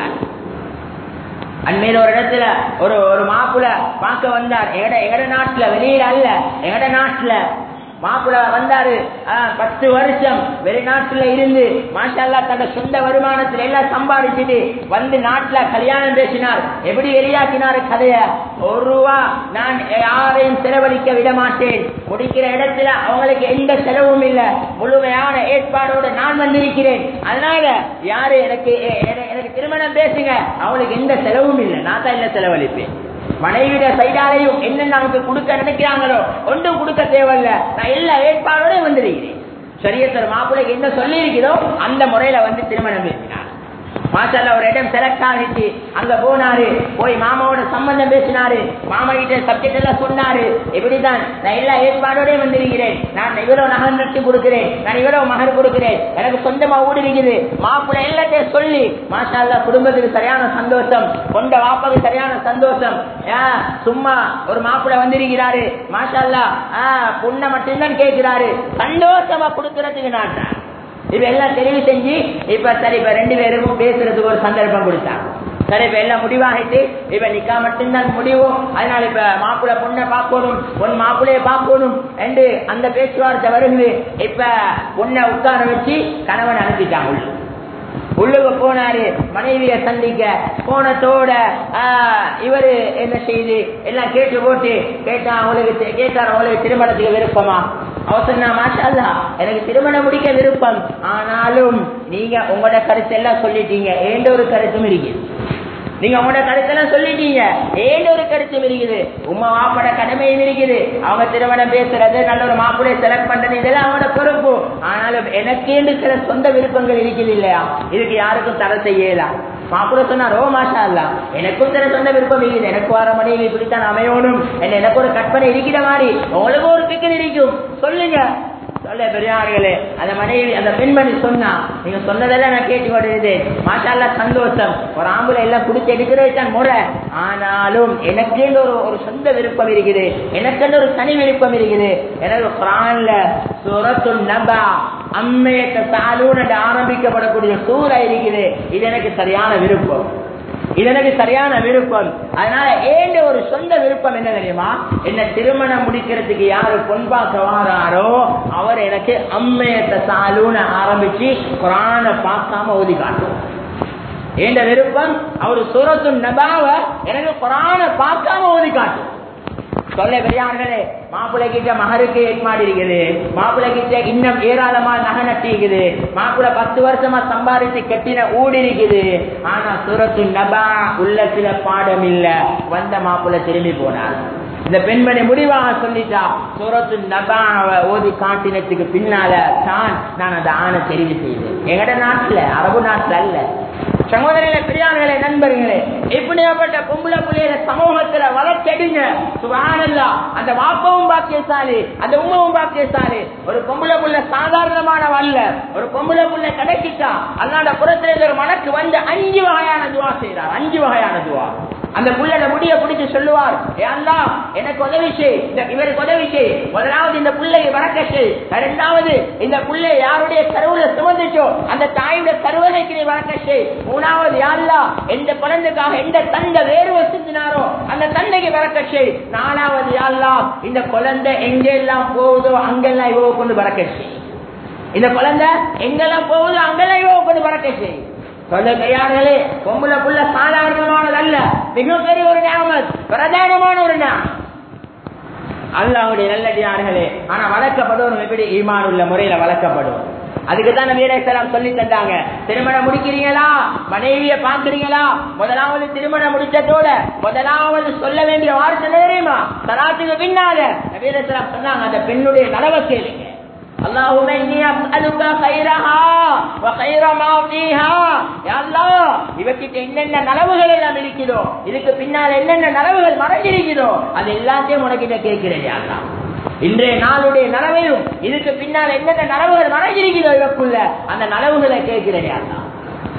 அண்மையில ஒரு இடத்துல ஒரு ஒரு மாப்பிள்ள பார்க்க வந்தார் எங்கட எங்கட நாட்டுல வெளியில அல்ல எங்கட நாட்டுல மாப்பிள்ள வந்தாரு ஆ, பத்து வருஷம் வெளிநாட்டுல இருந்து மாஷல்லா தந்த சொந்த வருமானத்துல எல்லாம் சம்பாதிச்சுட்டு வந்து நாட்டுல கல்யாணம் பேசினார் எப்படி வெளியாக்கினாரு கதைய ஒரு ரூபா நான் யாரையும் செலவழிக்க விட மாட்டேன் முடிக்கிற இடத்துல அவங்களுக்கு எந்த செலவும் இல்ல முழுமையான ஏற்பாடோடு நான் வந்திருக்கிறேன் அதனால யாரு எனக்கு எ- எ- எனக்கு திருமணம் பேசுங்க அவங்களுக்கு எந்த செலவும் இல்லை நான் தான் என்ன செலவழிப்பேன் மனைவிட சைடாலையும் என்னென்ன அவங்க கொடுக்க நினைக்கிறாங்களோ ஒன்றும் கொடுக்க தேவையில்ல நான் எல்லா ஏற்பாடோட வந்திருக்கிறேன் சரியத்தர் மாப்பிள்ளைக்கு என்ன சொல்லி இருக்கிறதோ அந்த முறையில வந்து திருமணம் பேசினார் மாஷல்ல ஒரு இடம் செலக்ட் ஆகிட்டு அங்க போனாரு போய் மாமாவோட சம்பந்தம் பேசினாரு மாமா கிட்ட சப்ஜெக்ட் எல்லாம் சொன்னாரு இப்படிதான் நான் எல்லா ஏற்பாடோட வந்திருக்கிறேன் நான் இவ்வளவு நகர் நட்டு கொடுக்கிறேன் நான் இவ்வளவு மகர் கொடுக்கிறேன் எனக்கு சொந்தமா ஊடு இருக்குது மாப்பிள்ளை எல்லாத்தையும் சொல்லி மாஷால்லா குடும்பத்துக்கு சரியான சந்தோஷம் கொண்ட வாப்பாக்கு சரியான சந்தோஷம் ஆ, சும்மா ஒரு மாப்பிள்ளை வந்திருக்கிறாரு மாஷால்லா பொண்ணை மட்டும்தான் கேட்கிறாரு சந்தோஷமா கொடுக்கறதுக்கு நான் இப்ப எல்லாம் தெரிவு செஞ்சு இப்ப சரி இப்ப ரெண்டு பேருக்கும் பேசுறதுக்கு ஒரு சந்தர்ப்பம் கொடுத்தாங்க சரி இப்ப எல்லாம் முடிவாகிட்டு இப்ப நிக்கா மட்டும்தான் முடிவு அதனால இப்ப மாப்பிள்ளை பொண்ணை பார்க்கணும் பொன் மாப்பிள்ளைய பார்க்கணும் என்று அந்த பேச்சுவார்த்தை வருது இப்ப பொண்ணை உட்கார வச்சு கணவன் அனுப்பிட்டாங்க உள்ள உள்ளுக்கு போனாரு மனைவிய சந்திக்க போனத்தோட ஆஹ், இவரு என்ன செய்து எல்லாம் கேட்டு போட்டு கேட்டா அவங்களுக்கு தெ- கேட்டார் அவங்களுக்கு திருமணத்துக்கு விருப்பமா அவ சொன்னா மாஷா அல்லாஹ், எனக்கு திருமணம் முடிக்க விருப்பம் ஆனாலும் நீங்க உங்களோட கருத்து எல்லாம் சொல்லிட்டீங்க ஏண்ட ஒரு கருத்தும் இருக்குது நீங்க உங்களோட கருத்தெல்லாம் சொல்லிட்டீங்க ஏன் ஒரு கருத்தும் இருக்குது உமா மாப்பட கடமையும் இருக்குது அவங்க திருமணம் பேசுறது நல்ல ஒரு மாப்பிள்ளைய செலக்ட் பண்றது இதெல்லாம் அவங்களோட பொறுப்பு ஆனாலும் எனக்கேண்டு சில சொந்த விருப்பங்கள் இருக்குது இல்லையா இதுக்கு யாருக்கும் தடை செய்யலாம் மாப்பிள்ள சொன்னார் ஓ மாஷா அல்ல எனக்கும் சில சொந்த விருப்பம் இருக்குது எனக்கு வர மனைவி இப்படித்தான் அமையணும் என்ன எனக்கு ஒரு கற்பனை இருக்கிற மாதிரி உங்களுக்கு ஒரு பிக்கன் இருக்கும் சொல்லுங்க சொல்ல பெரியார்களே அந்த மனைவி அந்த பெண்மணி சொன்னா நீங்க சொன்னதெல்லாம் நான் கேட்டு கொண்டிருந்தேன் மாஷால்லா சந்தோஷம் ஒரு ஆம்பளை எல்லாம் குடிச்சு எடுக்கிறது தான் முறை ஆனாலும் எனக்கேன்னு ஒரு ஒரு சொந்த விருப்பம் இருக்குது எனக்கென்று ஒரு தனி விருப்பம் இருக்குது எனக்கு குரான்ல சுரத்து நபா அம்மையத்த சாலூன் என்று ஆரம்பிக்கப்படக்கூடிய சூறா இருக்குது இது எனக்கு சரியான விருப்பம் இது எனக்கு சரியான விருப்பம் அதனால ஏண்ட ஒரு சொந்த விருப்பம் என்ன தெரியுமா என்ன திருமணம் முடிக்கிறதுக்கு யாரு பொன் பார்க்க வாராரோ அவர் எனக்கு அம்மையத்த சாலூன ஆரம்பிச்சு குரான பார்க்காம ஓதி காட்டும் ஏண்ட விருப்பம் அவர் சுரத்து நபாவ எனக்கு குரான பார்க்காம ஓதி காட்டும் சொல்ல பெரியார்களே மாப்பிள்ளை கிட்ட மகருக்கு ஏற்பாடு இருக்குது மாப்பிள்ளை கிட்ட இன்னும் ஏராளமா நகை நட்டிருக்குது மாப்பிள்ளை பத்து வருஷமா சம்பாதிச்சு கட்டின ஊடி இருக்குது ஆனா சூரத்து நபா உள்ளத்துல பாடம் இல்ல வந்த மாப்பிள்ளை திரும்பி போனார் இந்த பெண்மணி முடிவாக சொல்லிட்டா சூரத்து நபாவை ஓதி காட்டினத்துக்கு பின்னால தான் நான் அந்த ஆணை தெரிவு செய்தேன் எங்கட நாட்டுல அரபு நாட்டுல அல்ல சகோதரிகளே பெரியார்களே நண்பர்களே இப்படியாப்பட்ட பொம்பளை புள்ளைய சமூகத்துல வளர்த்தெடுங்க சுகானல்லா அந்த வாப்பவும் பாக்கியசாலி அந்த உமாவும் பாக்கியசாலி ஒரு பொம்பளை புள்ள சாதாரணமான அல்ல ஒரு பொம்பளை புள்ள கிடைக்கிட்டா அல்லாத புறத்துல ஒரு மனக்கு வந்து அஞ்சு வகையான துவா செய்யறார் அஞ்சு வகையான துவா அந்த புள்ளட முடிய பிடிச்சு சொல்லுவார் "ஏ அல்லாஹ், எனக்கு உதவி செய் இந்த இவருக்கு உதவி செய் முதலாவது இந்த புள்ளையை வணக்க செய் இரண்டாவது இந்த புள்ளை யாருடைய கருவுல சுமந்துச்சோ அந்த தாயுடைய கருவறைக்கு நீ வணக்க செய் மூணாவது யாருலா எந்த குழந்தைக்காக எந்த தந்தை வேர்வை சிந்தினாரோ அந்த தந்தைக்கு வணக்க செய் நாலாவது யாருலா இந்த குழந்தை எங்கெல்லாம் போகுதோ அங்கெல்லாம் இவ கொண்டு வணக்க செய் இந்த குழந்தை எங்கெல்லாம் போகுதோ அங்கெல்லாம் இவ கொண்டு வணக்க செய் சொல்ல கையார்களே பொம்பளை புள்ள சாதாரணமானது அல்ல மிகப்பெரிய ஒரு ஞாபகம் பிரதானமான ஒரு ஞாபகம் அல்லாவுடைய நல்லடியார்களே ஆனா வளர்க்கப்படும் எப்படி ஈமான் உள்ள முறையில வளர்க்கப்படும் அதுக்கு தான் வீரேசலாம் சொல்லி தந்தாங்க திருமணம் முடிக்கிறீங்களா மனைவிய பாக்குறீங்களா முதலாவது திருமணம் முடிச்சதோட முதலாவது சொல்ல வேண்டிய வார்த்தை என்ன தெரியுமா தராத்துக்கு பின்னால வீரேசலாம் சொன்னாங்க அந்த பெண்ணுடைய நலவை கேளுங்க اللهم إني أسألك خيرها وخير ما فيها يا الله இவக்கிட்ட என்னென்ன நலவுகள் எல்லாம் இருக்குதோ இதுக்கு பின்னால் என்னென்ன நலவுகள் மறைஞ்சிருக்குதோ அது எல்லாத்தையும் உனக்கிட்ட கேட்கிறேன் யா அல்லாஹ் இன்றைய நாளுடைய நலவையும் இதுக்கு பின்னால் என்னென்ன நலவுகள் மறைஞ்சிருக்குதோ இவக்குள்ள அந்த நலவுகளை கேட்கிறேன் யா அல்லாஹ்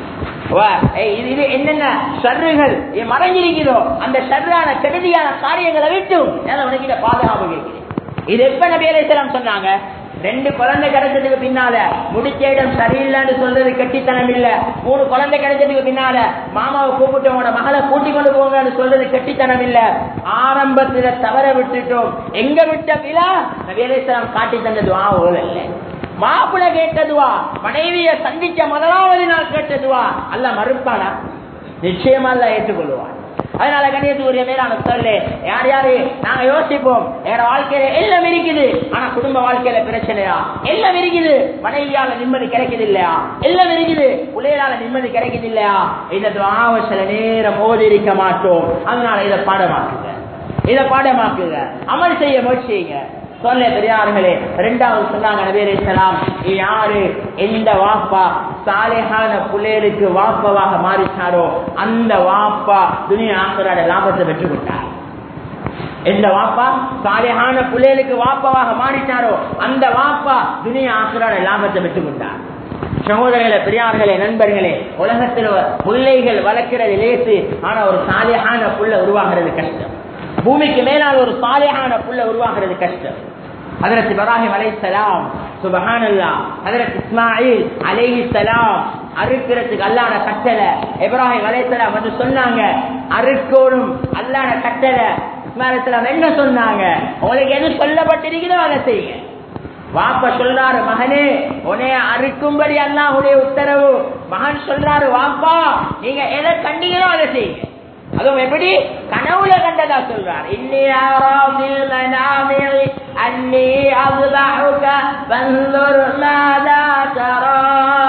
இது இது என்னென்ன சர்றுகள் மறைஞ்சிருக்கிறோ அந்த சர்றான கெடுதியான காரியங்களை விட்டும் உனக்கிட்ட பாதுகாப்பு கேட்கிறேன் இது எப்ப நபியலாம் சொன்னாங்க ரெண்டு குழந்தை கிடைச்சதுக்கு பின்னால முடிச்ச இடம் சரியில்லைன்னு சொல்றது கெட்டித்தனம் இல்ல மூணு குழந்தை கிடைச்சதுக்கு பின்னால மாமாவை கூப்பிட்டு உங்களோட மகளை கூட்டி கொண்டு போங்கன்னு சொல்றது கெட்டித்தனம் இல்ல ஆரம்பத்துல தவற விட்டுட்டோம் எங்க விட்ட விழா நபியலாம் காட்டி தந்தது ஆ ஓதல்ல மாப்பிள கேட்டதுவா மனைவிய சந்திச்ச முதலாவது நாள் கேட்டதுவா அல்ல மறுப்பானா நிச்சயமா அல்ல ஏற்றுக்கொள்வான் அதனால கண்ணியத்துக்குரிய மேலான சொல்லு யார் யாரு நாங்க யோசிப்போம் எங்க வாழ்க்கையில எல்லாம் இருக்குது ஆனா குடும்ப வாழ்க்கையில பிரச்சனையா எல்லாம் இருக்குது மனைவியால நிம்மதி கிடைக்குது இல்லையா எல்லாம் இருக்குது பிள்ளைகளால நிம்மதி கிடைக்குது இல்லையா இந்த துவாவ சில நேரம் ஓதி இருக்க மாட்டோம் அதனால இதை பாடமாக்குங்க இதை பாடமாக்குங்க அமல் செய்ய முயற்சிங்க சொல்ல பெரியார்களே ரெண்டாவது சொன்னாங்க நபீர் இஸ்லாம் யாரு எந்த வாப்பா சாலையான புள்ளைகளுக்கு வாப்பாவாக மாறிச்சாரோ அந்த வாப்பா துணியா ஆசிராட லாபத்தை பெற்றுக் கொண்டார் எந்த வாப்பா சாலையான புள்ளைகளுக்கு வாப்பாவாக மாறிச்சாரோ அந்த வாப்பா துணியா ஆசிராட லாபத்தை பெற்றுக் கொண்டார் சகோதரர்களே பெரியார்களே நண்பர்களே உலகத்தில் பிள்ளைகள் வளர்க்கிறது லேசு ஆனா ஒரு சாலையான புள்ள உருவாகிறது கஷ்டம் பூமிக்கு மேலால் ஒரு சாலையான புள்ள உருவாகிறது கஷ்டம் ஹதரத் இப்ராஹிம் அலைஹிஸ்ஸலாம் சுபஹானல்லாஹ் ஹதரத் இஸ்மாயில் அலைஹிஸ்ஸலாம் அறுக்கிறதுக்கு அல்லாஹ்ன கட்டளை இப்ராஹிம் அலைஹிஸ்ஸலாம் வந்து சொன்னாங்க அறுக்கோடும் அல்லாஹ்ன கட்டளை இஸ்மாயில் அலைஹிஸ்ஸலாம் என்ன சொன்னாங்க உங்களுக்கு எது சொல்லப்பட்டிருக்கிறதோ அதை செய்யுங்க வாப்ப சொல்றாரு மகனே உனைய அறுக்கும்படி அல்லாஹ்வுடைய உத்தரவு மகன் சொல்றாரு வாப்பா நீங்க எதை கண்டீங்களோ அதை செய்யுங்க அதுவும் எப்படி கனவுல கண்டதா சொல்றார் இன்னி ஆராமில் மனாமில் அன்னி அஸ்பஹுக ஃபன்துர் மாதா தரா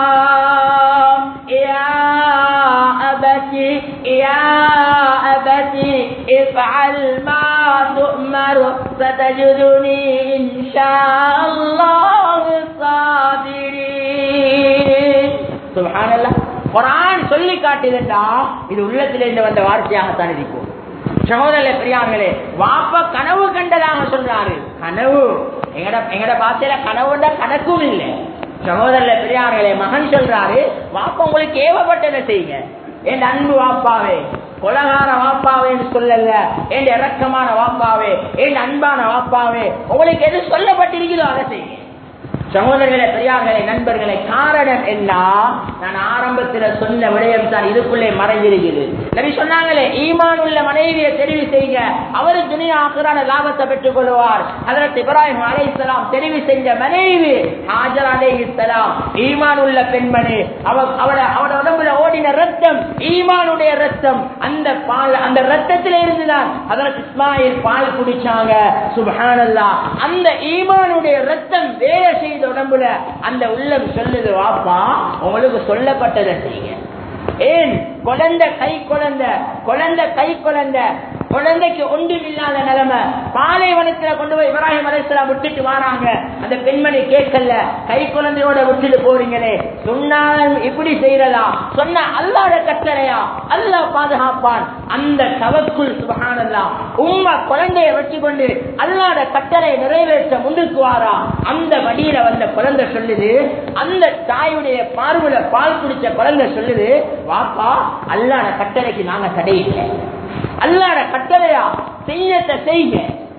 யா அபதி யா அபதி افعل ما تؤمر ستجدني إن شاء الله صابرين سبحان الله குரான் சொல்லி காட்டுதுண்டா இது உள்ளத்தில இருந்து வந்த வார்த்தையாகத்தான் இருக்கும் சகோதர பெரியார்களே வாப்ப கனவு கண்டதாக சொல்றாரு கனவு எங்கட எங்கட பாத்தையில கனவுண்டா கணக்கும் இல்லை சகோதர பெரியார்களே மகன் சொல்றாரு வாப்பா உங்களுக்கு ஏவப்பட்டதை செய்யுங்க என் அன்பு வாப்பாவே கொலகார வாப்பாவேன்னு சொல்லல என் இறக்கமான வாப்பாவே என் அன்பான வாப்பாவே உங்களுக்கு எது சொல்லப்பட்டிருக்கிறதோ அதை செய்யுங்க சகோதரர்களே பெரியார்களே நண்பர்களே காரணம் என்ன நான் ஆரம்பத்தில் சொன்ன விடயம் தான் இதுக்குள்ளே மறைஞ்சிருக்கிறது நபி சொன்னாங்களே ஈமான் உள்ள மனைவியை தெரிவு செய்ய அவரு துணியா ஆக்குறான லாபத்தை பெற்றுக் கொள்வார் அதற்கு இப்ராஹிம் அலை இஸ்லாம் தெரிவு செஞ்ச மனைவி ஹாஜர் அலை இஸ்லாம் ஈமான் உள்ள பெண்மணி அவ அவட அவட உடம்புல ஓடின ரத்தம் ஈமானுடைய ரத்தம் அந்த பால் அந்த ரத்தத்தில இருந்துதான் அதற்கு இஸ்மாயில் பால் குடிச்சாங்க சுபஹானல்லா அந்த ஈமானுடைய ரத்தம் வேலை செய்த உடம்புல அந்த உள்ளம் சொல்லுது வாப்பா உங்களுக்கு சொல்லப்பட்டதை செய்யுங்க ஏன் குழந்தை கை குழந்தை குழந்தை கை குழந்தை குழந்தைக்கு ஒன்றும் இல்லாத நிலைமை பாலைவனத்துல கொண்டு போய் இப்ராஹிம் அலைசலாம் விட்டுட்டு வராங்க அந்த பெண்மணி கேட்கல கை குழந்தையோட விட்டுட்டு போறீங்களே சொன்னால் இப்படி செய்யறதா சொன்ன அல்லாத கட்டளையா அல்லாஹ் பாதுகாப்பான் அந்த தவக்குள் சுபகானல்லா உம்மா குழந்தைய வச்சு கொண்டு அல்லாத கட்டளை நிறைவேற்ற முன்னுக்கு வாரா அந்த வழியில வந்த குழந்தை சொல்லுது அந்த தாயுடைய பார்வையில பால் குடிச்ச குழந்தை சொல்லுது வாப்பா அல்லாத கட்டளைக்கு நாங்க தடையில்லை அல்லாட கட்டளையா செய்யத்தை செய்ய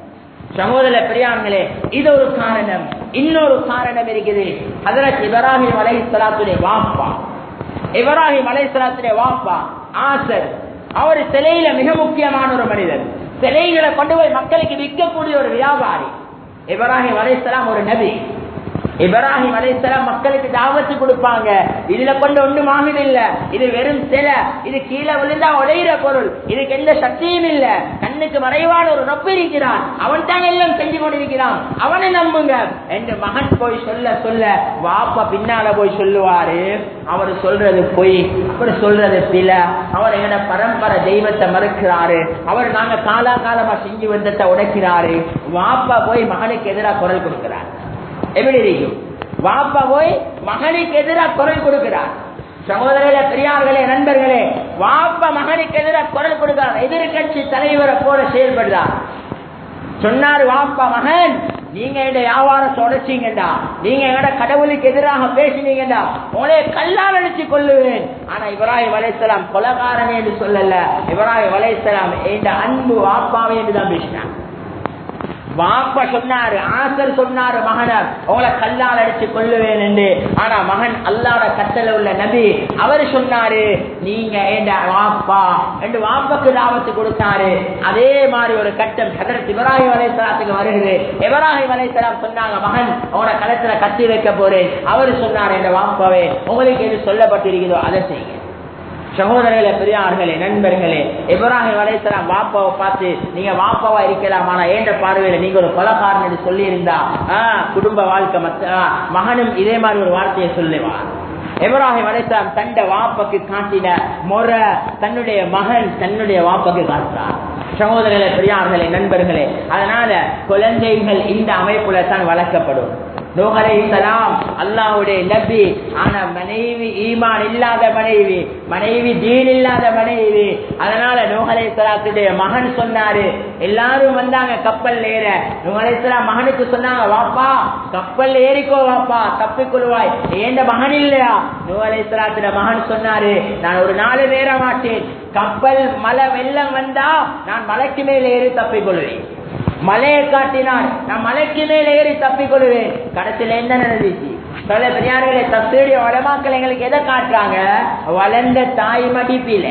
சகோதர பெரியார்களே இது ஒரு காரணம் இன்னொரு காரணம் இருக்குது அதற்கு இப்ராஹிம் அலை சலாத்துடைய வாப்பா இப்ராஹிம் அலை சலாத்துடைய வாப்பா ஆசர் அவர் சிலையில மிக முக்கியமான ஒரு மனிதர் சிலைகளை கொண்டு போய் மக்களுக்கு விற்கக்கூடிய ஒரு வியாபாரி இப்ராஹிம் அலைசலாம் ஒரு நபி இப்ராஹிம் அலைசலாம் மக்களுக்கு தாவத்து கொடுப்பாங்க இதுல கொண்டு ஒண்ணும் ஆகுது இல்ல இது வெறும் சிலை இது கீழே விழுந்தா உடையிற பொருள் இதுக்கு எந்த சக்தியும் இல்ல கண்ணுக்கு மறைவான ஒரு நொப்பு இருக்கிறான் அவன் தான் எல்லாம் செஞ்சு கொண்டிருக்கிறான் அவனை நம்புங்க என்று மகன் போய் சொல்ல சொல்ல வாப்பா பின்னால போய் சொல்லுவாரு அவர் சொல்றது பொய் அவர் சொல்றது பில அவர் எங்கட பரம்பரை தெய்வத்தை மறுக்கிறாரு அவர் நாங்க காலா காலமா செஞ்சு வந்ததை உடைக்கிறாரு வாப்பா போய் மகனுக்கு எதிராக குரல் கொடுக்கிறார் எப்படி இருக்கும் வாப்பா போய் மகனுக்கு எதிராக குரல் கொடுக்கிறார் சகோதரர்களே பெரியார்களே நண்பர்களே வாப்ப மகனுக்கு எதிராக குரல் கொடுக்கிறார் எதிர்கட்சி தலைவரை போல செயல்படுறார் சொன்னாரு வாப்பா மகன் நீங்க எங்க வியாபாரத்தை உடைச்சீங்கடா நீங்க எங்கட கடவுளுக்கு எதிராக பேசினீங்கடா உங்களே கல்லால் அடிச்சு கொள்ளுவேன் ஆனா இப்ராஹிம் அலைசலாம் கொலகாரனே என்று சொல்லல இப்ராஹிம் அலைசலாம் என்ற அன்பு வாப்பாவே என்று தான் பேசினான் வாப்பா சொன்னாரு ஆசர் சொன்னாரு மகனர் உங்களை கல்லால் அடிச்சு கொள்ளுவேன் என்று ஆனா மகன் அல்லாட கட்டளை உள்ள நபி அவர் சொன்னாரு நீங்க என்ற வாப்பா என்று வாப்பாக்கு லாபத்து கொடுத்தாரு அதே மாதிரி ஒரு கட்டம் ஹதரத் இப்ராஹிம் அலைசலாத்துக்கு வருகிறது இப்ராஹிம் அலைசலாம் சொன்னாங்க மகன் உங்களோட களத்துல கத்தி வைக்க போறேன் அவர் சொன்னார் என்ற வாப்பாவே உங்களுக்கு எது சொல்லப்பட்டிருக்கிறதோ அதை செய்யுங்க சகோதரர்களே பெரியார்களே நண்பர்களே இப்ராஹிம் அலைசலாம் வாப்பாவை பார்த்து நீங்க வாப்பாவா இருக்கலாம் ஆனா ஏன்ற பார்வையில நீங்க ஒரு கொலகாரன் என்று சொல்லி இருந்தா குடும்ப வாழ்க்கை மத்த மகனும் இதே மாதிரி ஒரு வார்த்தையை சொல்லுவார் இப்ராஹிம் அலைசலாம் தண்ட வாப்பக்கு காட்டின முறை தன்னுடைய மகன் தன்னுடைய வாப்பக்கு காட்டுறார் சகோதரர்களே பெரியார்களே நண்பர்களே அதனால குழந்தைகள் இந்த அமைப்புல தான் வளர்க்கப்படும் நூகலை சலாம் அல்லாவுடைய நபி ஆனா மனைவி ஈமான் இல்லாத மனைவி மனைவி தீன் இல்லாத மனைவி அதனால நூகலை சலாத்துடைய மகன் சொன்னாரு எல்லாரும் வந்தாங்க கப்பல் ஏற நூகலை சலாம் மகனுக்கு சொன்னாங்க வாப்பா கப்பல் ஏறிக்கோ வாப்பா தப்பிக்கொள்வாய் ஏண்ட மகன் இல்லையா நூகலை சலாத்துடைய மகன் சொன்னாரு நான் ஒரு நாலு நேர மாட்டேன் கப்பல் மலை வெள்ளம் வந்தா நான் மலைக்கு மேல ஏறி தப்பிக்கொள்வேன் மலையை காட்டினான் நான் மலைக்கு மேல ஏறி தப்பிக்கொள்வேன் கடைசியில என்ன நடந்துச்சு சொல்ல பெரியார்களே தப்பியுடைய வளமாக்கள் எங்களுக்கு எதை காட்டுறாங்க வளர்ந்த தாய் மடிப்பில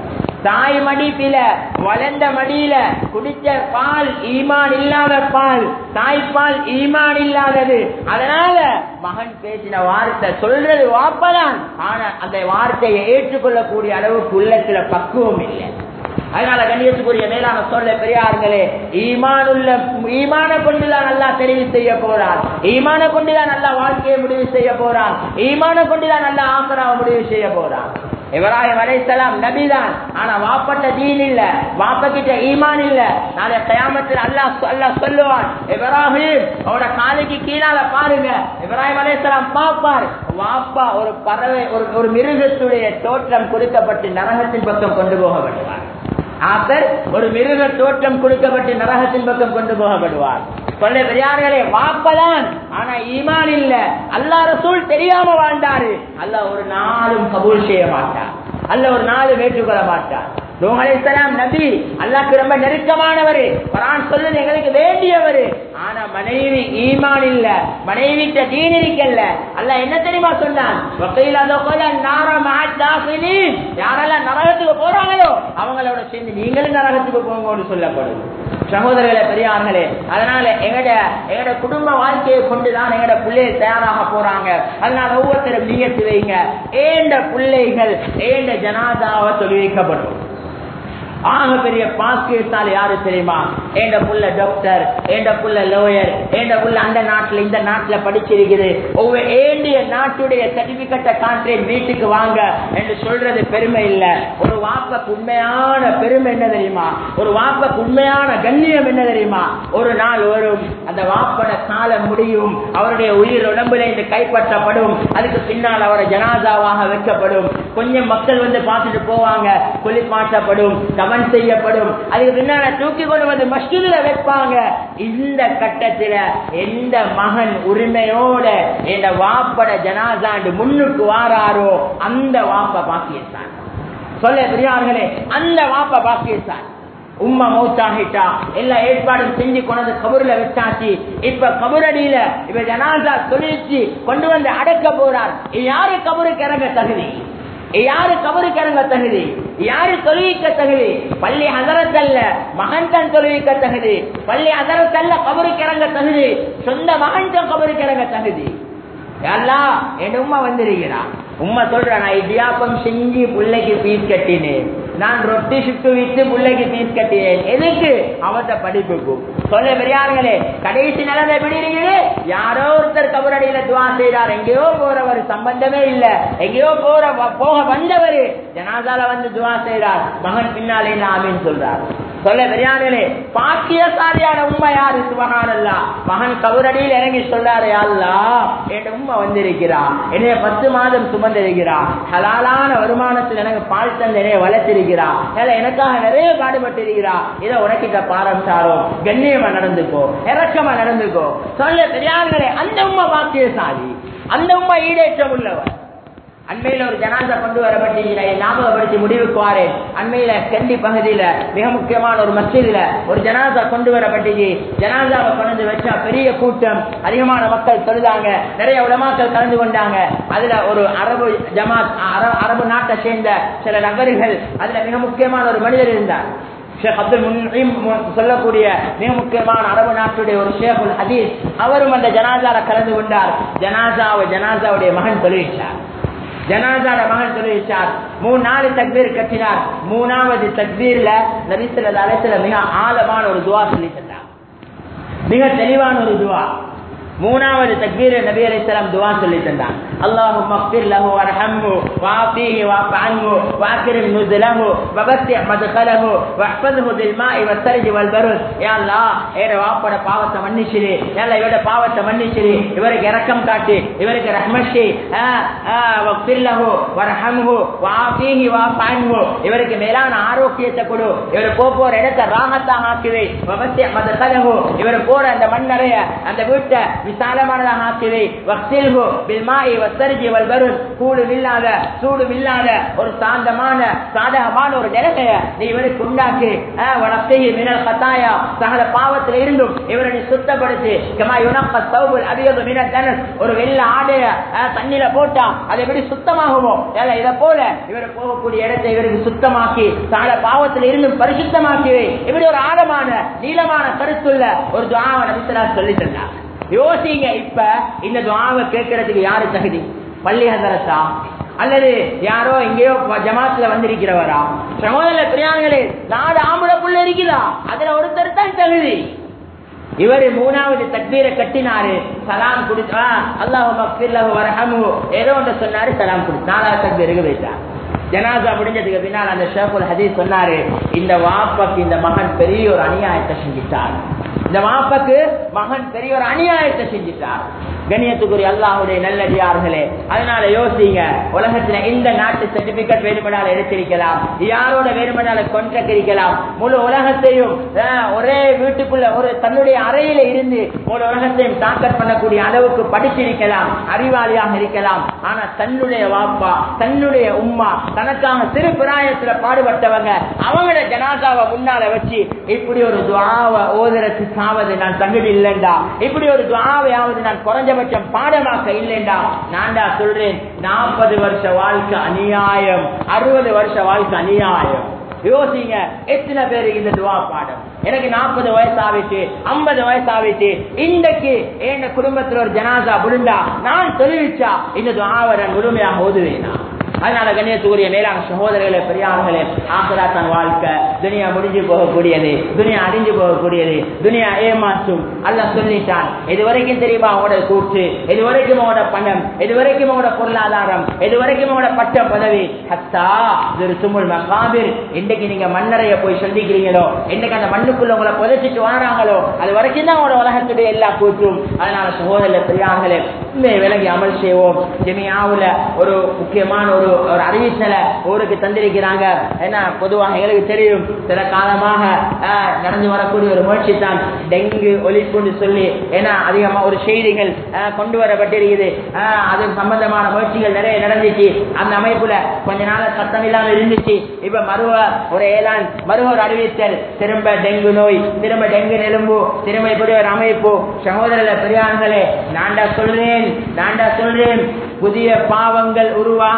தாய் மடிப்பில வளர்ந்த மடியில குடிச்ச பால் ஈமான் இல்லாத பால் தாய்ப்பால் ஈமான் இல்லாதது அதனால மகன் பேசின வார்த்தை சொல்றது வாப்பதான் ஆனா அந்த வார்த்தையை ஏற்றுக்கொள்ளக்கூடிய அளவுக்கு உள்ளத்துல பக்குவம் இல்லை அதனால கண்ணியத்துக்குரிய மேலான சொல்ல பெரியார்களே ஈமானுள்ள ஈமான கொண்டுதான் நல்லா தெரிவு செய்ய போறார் ஈமான கொண்டுதான் நல்லா வாழ்க்கையை முடிவு செய்ய போறான் ஈமான கொண்டுதான் நல்லா ஆசராவை முடிவு செய்ய போறான் இவராயம் அலைசலாம் நபிதான் ஆனா வாப்பட்ட தீன் இல்ல வாப்ப கிட்ட ஈமான் இல்ல நாளை கயாமத்தில் அல்லாஹ் அல்லாஹ் சொல்லுவான் இப்ராஹிம் அவரோட காலுக்கு கீழால பாருங்க இப்ராஹிம் அலைசலாம் பாப்பார் வாப்பா ஒரு பறவை ஒரு ஒரு மிருகத்துடைய தோற்றம் கொடுக்கப்பட்டு நரகத்தின் பக்கம் கொண்டு போகப்படுவார் ஆசர் ஒரு மிருக தோற்றம் கொடுக்கப்பட்டு நரகத்தின் பக்கம் கொண்டு போகப்படுவார் சொல்ல பெரியார்களே வாப்பதான் ஆனா ஈமான் இல்ல அல்லா ரசூல் தெரியாம வாழ்ந்தாரு அல்ல ஒரு நாளும் கபூல் செய்ய மாட்டார் அல்ல ஒரு நாளும் ஏற்றுக்கொள்ள மாட்டார் நூஹலைசலாம் நபி அல்லாக்கு ரொம்ப நெருக்கமானவர் குரான் சொல்லுது எங்களுக்கு வேண்டியவர் ஆனா மனைவி ஈமான் இல்ல மனைவிட்ட தீன் இருக்கல்ல அல்ல என்ன தெரியுமா சொன்னான் யாரெல்லாம் நரகத்துக்கு போறாங்களோ அவங்களோட சேர்ந்து நீங்களும் நரகத்துக்கு போங்கன்னு சொல்லப்படுது சகோதரர்களே பெரியார்களே அதனால எங்கட எங்கட குடும்ப வாழ்க்கையை கொண்டுதான் எங்கட பிள்ளைகள் தயாராக போறாங்க அதனால ஒவ்வொருத்தரும் நீயத்து வைங்க ஏண்ட பிள்ளைகள் ஏண்ட ஜனாதாவை தொழில் ஆக பெரிய பாஸ்கேட்டால் யாரு தெரியுமா ஏண்ட புள்ள டாக்டர் ஏண்ட புள்ள லோயர் ஏண்ட புள்ள அந்த நாட்டுல இந்த நாட்டுல படிச்சிருக்குது ஒவ்வொரு ஏண்டிய நாட்டுடைய சர்டிபிகேட்டை காட்டுறேன் வீட்டுக்கு வாங்க என்று சொல்றது பெருமை இல்ல ஒரு வாப்பக்கு உண்மையான பெருமை என்ன தெரியுமா ஒரு வாப்பக்கு உண்மையான கண்ணியம் என்ன தெரியுமா ஒரு நாள் வரும் அந்த வாப்பட காலம் முடியும் அவருடைய உயிர் உடம்புல இருந்து கைப்பற்றப்படும் அதுக்கு பின்னால் அவரை ஜனாதாவாக வைக்கப்படும் கொஞ்சம் மக்கள் வந்து பார்த்துட்டு போவாங்க குளிப்பாட்டப்படும் கவன் செய்யப்படும் அதுக்கு பின்னால தூக்கி கொண்டு வந்து மஸ்ஜிதுல வைப்பாங்க இந்த கட்டத்துல எந்த மகன் உரிமையோட எந்த வாப்பட ஜனாதாண்டு முன்னுக்கு வாராரோ அந்த வாப்ப பாக்கியத்தான் சொல்ல பெரியார்களே அந்த வாப்ப பாக்கியத்தான் உம்மா மௌத்தாகிட்டா எல்லா ஏற்பாடும் செஞ்சு கொண்டு கபூர்ல வச்சாச்சு இப்ப கபூரடியில இப்ப ஜனாதா தொழிற்சி கொண்டு வந்து அடக்க போறார் யாரு கபூருக்கு இறங்க தகுதி யாரு கபருக்கு இறங்க தகுதி யாரு தொழுவிக்க தகுதி பள்ளி அதரத்தல்ல மகன் தான் தொழுவிக்க தகுதி பள்ளி அதரத்தல்ல கபருக்கு இறங்க தகுதி சொந்த மகன் தான் கபருக்கு இறங்க தகுதி எல்லாம் என் உமா வந்திருக்கிறான் உண்மை சொல்ற நான் இடியாப்பம் செஞ்சு பிள்ளைக்கு பீஸ் கட்டினேன் நான் ரொட்டி சுட்டு விட்டு பிள்ளைக்கு பீஸ் கட்டினேன் எதுக்கு அவத்த படிப்புக்கும் சொல்ல பெரியார்களே கடைசி நிலைமை எப்படி இருக்குது யாரோ ஒருத்தர் கபரடியில துவா செய்தார் எங்கேயோ போறவர் சம்பந்தமே இல்ல எங்கேயோ போற போக வந்தவர் ஜனாதால வந்து துவா செய்தார் மகன் பின்னாலே ஆமின்னு சொல்றார் சொல்ல பெரியார்களே பாக்கியசாலியான உண்மை யாரு சுபகானல்லா மகன் கபரடியில் இறங்கி சொல்றாரு அல்லா என் உண்மை வந்திருக்கிறா என்னைய பத்து மாதம் சுமந்திருக்கிறா ஹலாலான வருமானத்தில் எனக்கு பால் தந்து என்னைய வளர்த்திருக்கிறா ஏல எனக்காக நிறைய பாடுபட்டு இருக்கிறா இதை உனக்கிட்ட பாரம் சாரும் கண்ணியமா நடந்துக்கோ இறக்கமா நடந்துக்கோ சொல்ல பெரியார்களே அந்த உண்மை பாக்கியசாலி அந்த உண்மை ஈடேற்றம் உள்ளவர் அண்மையில ஒரு ஜனாசா கொண்டு வரப்பட்டீங்க ஞாபகப்படுத்தி முடிவுக்கு வாரேன் அண்மையில கண்டி பகுதியில மிக முக்கியமான ஒரு மஸ்ஜிதுல ஒரு ஜனாசா கொண்டு வரப்பட்டீங்க ஜனாசாவை கொண்டு வச்சா பெரிய கூட்டம் அதிகமான மக்கள் தொழுதாங்க நிறைய உலமாக்கள் கலந்து கொண்டாங்க அதுல ஒரு அரபு ஜமாத் அர- அரபு நாட்டை சேர்ந்த சில நபர்கள் அதுல மிக முக்கியமான ஒரு மனிதர் இருந்தார் ஷேக் அப்துல் முன்ஈம் மு- சொல்லக்கூடிய மிக முக்கியமான அரபு நாட்டுடைய ஒரு ஷேகுல் ஹதீஸ் அவரும் அந்த ஜனாசால கலந்து கொண்டார் ஜனாசாவை ஜனாசாவுடைய மகன் தொழுவிச்சார் ஜனாசால மகன் தொழுவிச்சார் மூணு நாலு தக்பீர் கட்டினார் மூணாவது தக்பீர்ல நபிசல்ல அலைத்துல மிக ஆழமான ஒரு துவா சொல்லி தந்தார் மிக தெளிவான ஒரு துவா மூணாவது தக்பீர் நபி அலைஹிஸ்ஸலாம் துவா சொல்லி தந்தார் اللهم اغفر له وارحمه وعافيه واعف عنه واكرم نزله ووسع مدخله واحفظه بالماء والثلج والبرد يا الله ஏற வாப்பட பாவத்தை மன்னிச்சிரு ஏல இவட பாவத்தை மன்னிச்சிரு இவருக்கு இரக்கம் காட்டு இவருக்கு ரஹ்மஷி வக்ஃபிர் லஹு வர்ஹம்ஹு வஆஃபிஹி வஅஃப் அன்ஹு இவருக்கு மேலான ஆரோக்கியத்தை கொடு இவர் போ போற இடத்தை ராகத்தாக ஆக்குவே வவஸ்ய மதகலஹு இவர் போற அந்த மண்ணறைய அந்த வீட்டை விசாலமானதாக ஆக்குவே வக்ஸில்ஹு பில்மாஇ வஸ்ஸர்ஜி வல்பருத் கூடு இல்லாத சூடு இல்லாத ஒரு சாந்தமான சாதகமான ஒரு நிலைமைய நீ இவருக்கு உண்டாக்கு வனத்தையை மினல் கத்தாயா சகல பாவத்தில் இருந்தும் இவரை நீ சுத்தப்படுத்தி கமா யுனக்க சௌபுல் அபியது மின தனஸ் ஒரு வெள்ள ஆடைய அஹ், தண்ணியில போட்டா அது எப்படி சுத்தமாகுமோ ஏல இதை போல இவர் போகக்கூடிய இடத்தை இவருக்கு சுத்தமாக்கி சகல பாவத்தில் இருந்தும் பரிசுத்தமாக்கி இப்படி ஒரு ஆழமான நீளமான கருத்துள்ள ஒரு துவாவை நபிசரா சொல்லி தந்தார் யோசிங்க இப்ப இந்த துவாவை கேட்கறதுக்கு யாரு தகுதி பள்ளி ஹசரத்தா அல்லது யாரோ எங்கேயோ ப- ஜமாத்துல வந்திருக்கிறவரா சகோதர பிரியாங்களே நாலு ஆம்பளை புள்ள இருக்குதா அதுல ஒருத்தர் தான் தகுதி இவரு மூணாவது தக்பீரை கட்டினாரு சலாம் கொடுத்தா அல்லாஹு மக்ஃபிர்லஹு வரஹமு ஏதோ ஒன்று சொன்னாரு சலாம் கொடுத்து நாலாவது தக்பீருக்கு வைத்தார் ஜனாசா முடிஞ்சதுக்கு பின்னால் அந்த ஷேஃபுல் ஹதீஸ் சொன்னாரு இந்த வாப்பாக்கு இந்த மகன் பெரிய ஒரு அநியாயத்தை செஞ்சிட்டார் இந்த வாப்பாக்கு மகன் பெரிய ஒரு அநியாயத்தை செஞ்சிட்டார் கண்ணியத்துக்குரிய அல்லாஹுடைய நல்லடியார்களே அதனால யோசிங்க உலகத்துல இந்த நாட்டு சர்டிபிகேட் வேணுமென்றால் எடுத்திருக்கலாம் யாரோட வேணுமென்றால் கொண்டக்ட் இருக்கலாம் முழு உலகத்தையும் அஹ், ஒரே வீட்டுக்குள்ள ஒரு தன்னுடைய அறையில இருந்து முழு உலகத்தையும் தாக்கல் பண்ணக்கூடிய அளவுக்கு படிச்சிருக்கலாம் அறிவாளியாக இருக்கலாம் ஆனா தன்னுடைய வாப்பா தன்னுடைய உம்மா தனக்காக சிறு பிராயத்துல பாடுபட்டவங்க அவங்கள ஜனாதாவை முன்னால வச்சு இப்படி ஒரு துவாவை ஓதுறதுக்கு சாவது நான் தகுதி இல்லைண்டா இப்படி ஒரு துவாவையாவது நான் குறைஞ்சபட்சம் பாடமாக்க இல்லைண்டா நான்டா சொல்றேன் நாற்பது வருஷ வாழ்க்கை அநியாயம் அறுபது வருஷ வாழ்க்கை அநியாயம் யோசிங்க எத்தனை பேருக்கு இந்த துவா பாடம் எனக்கு நாற்பது வயசு ஆவிட்டு ஐம்பது வயசு ஆவிட்டு இன்றைக்கு என் குடும்பத்துல ஒரு ஜனாசா விழுந்தா நான் தொழிலிச்சா இந்த துவாவை நான் முழுமையாக ஓதுவேனா அதனால கண்ணியத்துக்குரிய மேலான சகோதரர்களே பெரியார்களே ஆசரா தன் வாழ்க்கை துனியா முடிஞ்சு போகக்கூடியது துனியா அழிஞ்சு போகக்கூடியது துனியா ஏமாற்றும் அல்ல சொல்லிட்டான் இது வரைக்கும் தெரியுமா உங்களோட கூற்று இது வரைக்கும் உங்களோட பணம் இது வரைக்கும் உங்களோட பொருளாதாரம் இது வரைக்கும் உங்களோட பட்ட பதவி ஹத்தா இது சுமுல் மகாபிர் இன்னைக்கு நீங்க மண்ணறைய போய் சந்திக்கிறீங்களோ இன்னைக்கு அந்த மண்ணுக்குள்ள உங்களை புதைச்சிட்டு வராங்களோ அது வரைக்கும் தான் உங்களோட உலகத்துடைய எல்லா கூற்றும் அதனால சகோதர பெரியார்களே உண்மையை விலகி அமல் செய்வோம் ஜெமியாவுல ஒரு முக்கியமான ஒரு ஒரு அறிவித்தலை ஊருக்கு தந்திருக்கிறாங்க ஏன்னா பொதுவாக எங்களுக்கு தெரியும் சில காலமாக ஆஹ், நடந்து வரக்கூடிய ஒரு முயற்சி தான் டெங்கு ஒழிப்புன்னு சொல்லி ஏன்னா அதிகமா ஒரு செய்திகள் ஆஹ், கொண்டு வரப்பட்டிருக்குது ஆஹ், அது சம்பந்தமான முயற்சிகள் நிறைய நடந்துச்சு அந்த அமைப்புல கொஞ்ச நாள் சத்தம் இல்லாம இருந்துச்சு இப்ப மருவ ஒரு ஏழான் மருவ ஒரு அறிவித்தல் திரும்ப டெங்கு நோய் திரும்ப டெங்கு நெலும்பு திரும்ப இப்படி ஒரு அமைப்பு சகோதரர்களே பெரியார்களே நான்டா சொல்றேன் நான்டா சொல்றேன் புதிய பாவங்கள் உருவாக உருவாக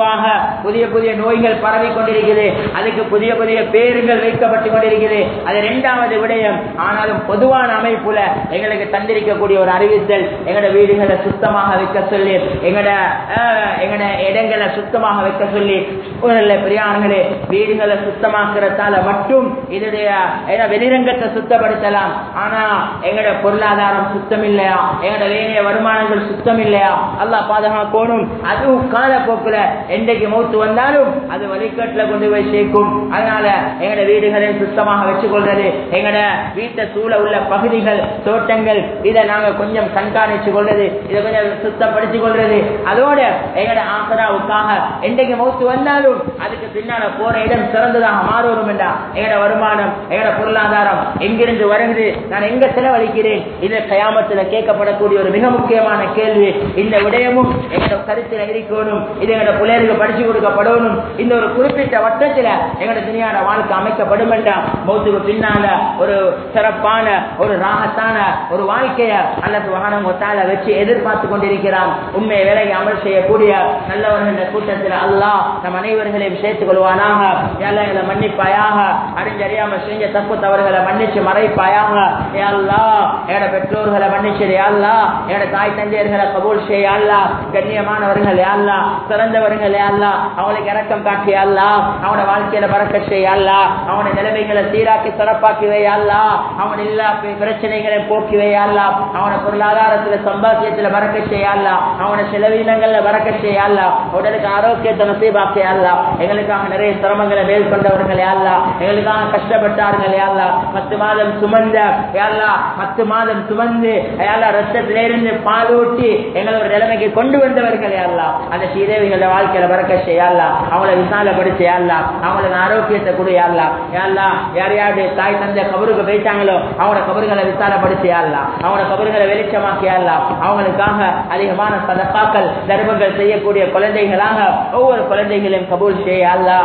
பொதுவாக புதிய புதிய நோய்கள் பரவி கொண்டிருக்கிறது அதுக்கு புதிய புதிய பேருங்கள் வைக்கப்பட்டு கொண்டிருக்கிறது அது இரண்டாவது விடயம் ஆனாலும் பொதுவான அமைப்புல எங்களுக்கு தந்திருக்கக்கூடிய ஒரு அறிவித்தல் எங்களோட வீடுகளை சுத்தமாக வைக்க சொல்லி எங்களோட அஹ், எங்களோட இடங்களை சுத்தமாக வைக்க சொல்லி சூழல்ல பெரியார்களே வீடுகளை சுத்தமாக்குறதால மட்டும் இதனுடைய ஏன்னா வெளிரங்கத்தை சுத்தப்படுத்தலாம் ஆனா எங்களோட பொருளாதாரம் சுத்தம் இல்லையா எங்களோட வேலைய வருமானங்கள் சுத்தம் இல்லையா அல்லாஹ் பாதுகாக்கணும் அதுவும் காலப்போக்குல என்றைக்கு மௌத்து வந்தாலும் அது வழிகாட்டுல கொண்டு போய் சேர்க்கும் அதனால எங்களோட வீடுகளை சுத்தமாக வச்சுக்கொள்றது எங்களோட வீட்டை சூழ உள்ள பகுதிகள் தோட்டங்கள் இதை நாங்க கொஞ்சம் கண்காணிச்சு கொள்றது இதை கொஞ்சம் சுத்தப்படுத்திக் கொள்றது அதோட எங்களோட ஆசராவுக்காக என்றைக்கு மௌத்து வந்தாலும் அதுக்கு பின்னால போற இடம் சிறந்ததாக மாறும் என்றா எங்களோட வருமானம் எங்களோட பொருளாதாரம் எங்கிருந்து வருகிறது நான் எங்க செலவழிக்கிறேன் இது கயாமத்துல கேட்கப்படக்கூடிய ஒரு மிக முக்கியமான கேள்வி இந்த விடயமும் எங்களோட கருத்தில் இருக்கணும் இது எங்களோட பிள்ளைகளுக்கு படிச்சு கொடுக்கப்படணும் இந்த ஒரு குறிப்பிட்ட வட்டத்துல எங்களோட துணியான வாழ்க்கை அமைக்கப்படும் என்றால் மௌத்துக்கு பின்னால ஒரு சிறப்பான ஒரு ராகத்தான ஒரு வாழ்க்கைய அல்லது வாகனம் ஒத்தால வச்சு எதிர்பார்த்து கொண்டிருக்கிறான் உண்மை வேலையை அமல் செய்யக்கூடிய நல்லவர்கள் கூட்டத்தில் அல்லாஹ் நம் அனைவர்களையும் சேர்த்துக் கொள்வானாக எங்களை மன்னிப்பாயாக அறிஞ்சறியாம செஞ்ச தப்பு தவறுகளை மன்னிச்சு மறைப்பாயாக ஏ அல்லாஹ் என்னோட பெற்றோர்களை மன்னிச்சு அல்லா என்னோட தாய் தந்தையர்களை கபூல் செய்ய அல்லா கண்ணியமானவர்கள் அல்லா சிறந்தவர்கள் அல்லா அவங்களுக்கு இறக்கம் காட்டி அல்லா அவனோட வாழ்க்கையில பறக்க செய்ய அல்லா அவனோட நிலைமைகளை சீராக்கி சிறப்பாக்கி வை அல்லா அவன் எல்லா பி- பிரச்சனைகளை போக்கி வை அல்லா அவன பொருளாதாரத்துல சம்பாத்தியத்துல பறக்க செய்ய அல்லா அவன செலவீனங்கள்ல பறக்க செய்ய அல்லா உடலுக்கு ஆரோக்கியத்தை நசீபாக்கி அல்லா எங்களுக்காக நிறைய சிரமங்களை மேற்கொண்டவர்கள் அல்லா எங்களுக்காக கஷ்டப்பட்டார்கள் அல்லா பத்து மாதம் சுமந்த அல்லா பத்து மாதம் சுமந்து அல்லா ரத்தத்திலிருந்து பாலூட்டி எங்களை ஒரு நிலைமைக்கு கொண்டு வந்தவர்கள் அல்லா அந்த சீதேவிகள வாழ்க்கையில பறக்க செய்ய அல்லா அவங்களை விசாலப்படுத்தி அல்லா அவங்களுக்கு ஆரோக்கியத்தை கொடு அல்லா அல்லா யார் யாரு தாய் தந்தை கபருக்கு போயிட்டாங்களோ அவங்களோட கபறுகளை விசாலப்படுத்தி அல்லா அவங்களோட கபறுகளை வெளிச்சமாக்கி அல்லா அவங்களுக்காக அதிகமான சதப்பாக்கள் தர்மங்கள் செய்யக்கூடிய குழந்தைகளாக ஒவ்வொரு குழந்தைகளையும் கபூல் செய்ய அல்லா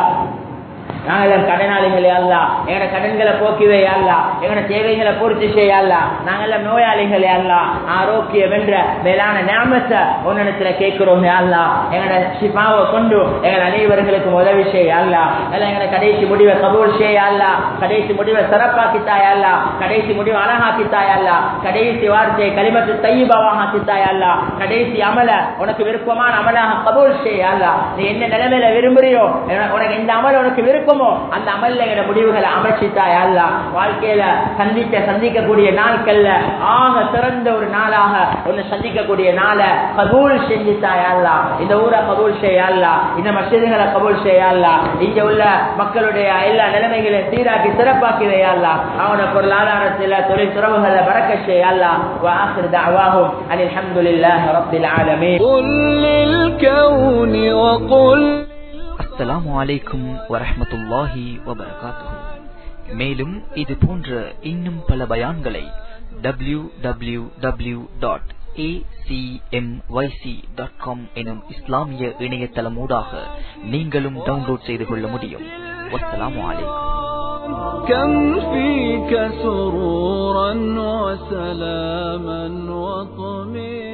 நாங்கள் கடனாளிகளே அல்ல எங்களோட கடன்களை போக்கிவே அல்ல எங்களோட தேவைகளை பூர்த்தி செய்ய அல்ல நாங்கள் நோயாளிகளே அல்ல ஆரோக்கியம் என்ற மேலான ஞாபகத்தை உன்னிடத்துல கேட்கிறோம் அல்ல எங்களோட சிபாவை கொண்டு எங்கள் அனைவர்களுக்கும் உதவி செய்ய அல்ல எல்லாம் எங்களோட கடைசி முடிவை கபூல் செய்ய அல்ல கடைசி முடிவை சிறப்பாக்கித்தாய் அல்ல கடைசி முடிவை அழகாக்கித்தாய் அல்ல கடைசி வார்த்தையை களிமத்து தையபாவாக ஆக்கித்தாய் அல்ல கடைசி அமல உனக்கு விருப்பமான அமலாக கபூல் செய்ய அல்ல நீ என்ன நிலைமையில விரும்புறியோ உனக்கு எந்த அமல் உனக்கு விருப்பமோ அந்த அமல்ல எங்க முடிவுகளை அமைச்சிட்டாய் அல்ல வாழ்க்கையில சந்திக்க சந்திக்கக்கூடிய நாட்கள்ல ஆக சிறந்த ஒரு நாளாக ஒன்னு சந்திக்கக்கூடிய நாளை கபூல் செஞ்சுட்டாய் அல்ல இந்த ஊரை கபூல் செய்ய அல்ல இந்த மசிதிகளை கபூல் செய்ய அல்ல இங்க உள்ள மக்களுடைய எல்லா நிலைமைகளையும் சீராக்கி சிறப்பாக்கி வையல்ல அவன பொருளாதாரத்துல தொழில் துறவுகளை பறக்க செய்ய அல்ல واخر دعواهم ان الحمد لله رب العالمين قل للكون وقل அஸ்ஸலாமு அலைக்கும் வரஹ்மத்துல்லாஹி வபரகாத்துஹு மேலும் இது போன்ற இன்னும் பல பயான்களை டபிள்யூ டபிள்யூ டபிள்யூ டாட் எனும் இஸ்லாமிய இணையதளமூடாக நீங்களும் டவுன்லோட் செய்து கொள்ள முடியும் வஸ்ஸலாமு அலைக்கும் كم فيك سرورا وسلاما وطمئنا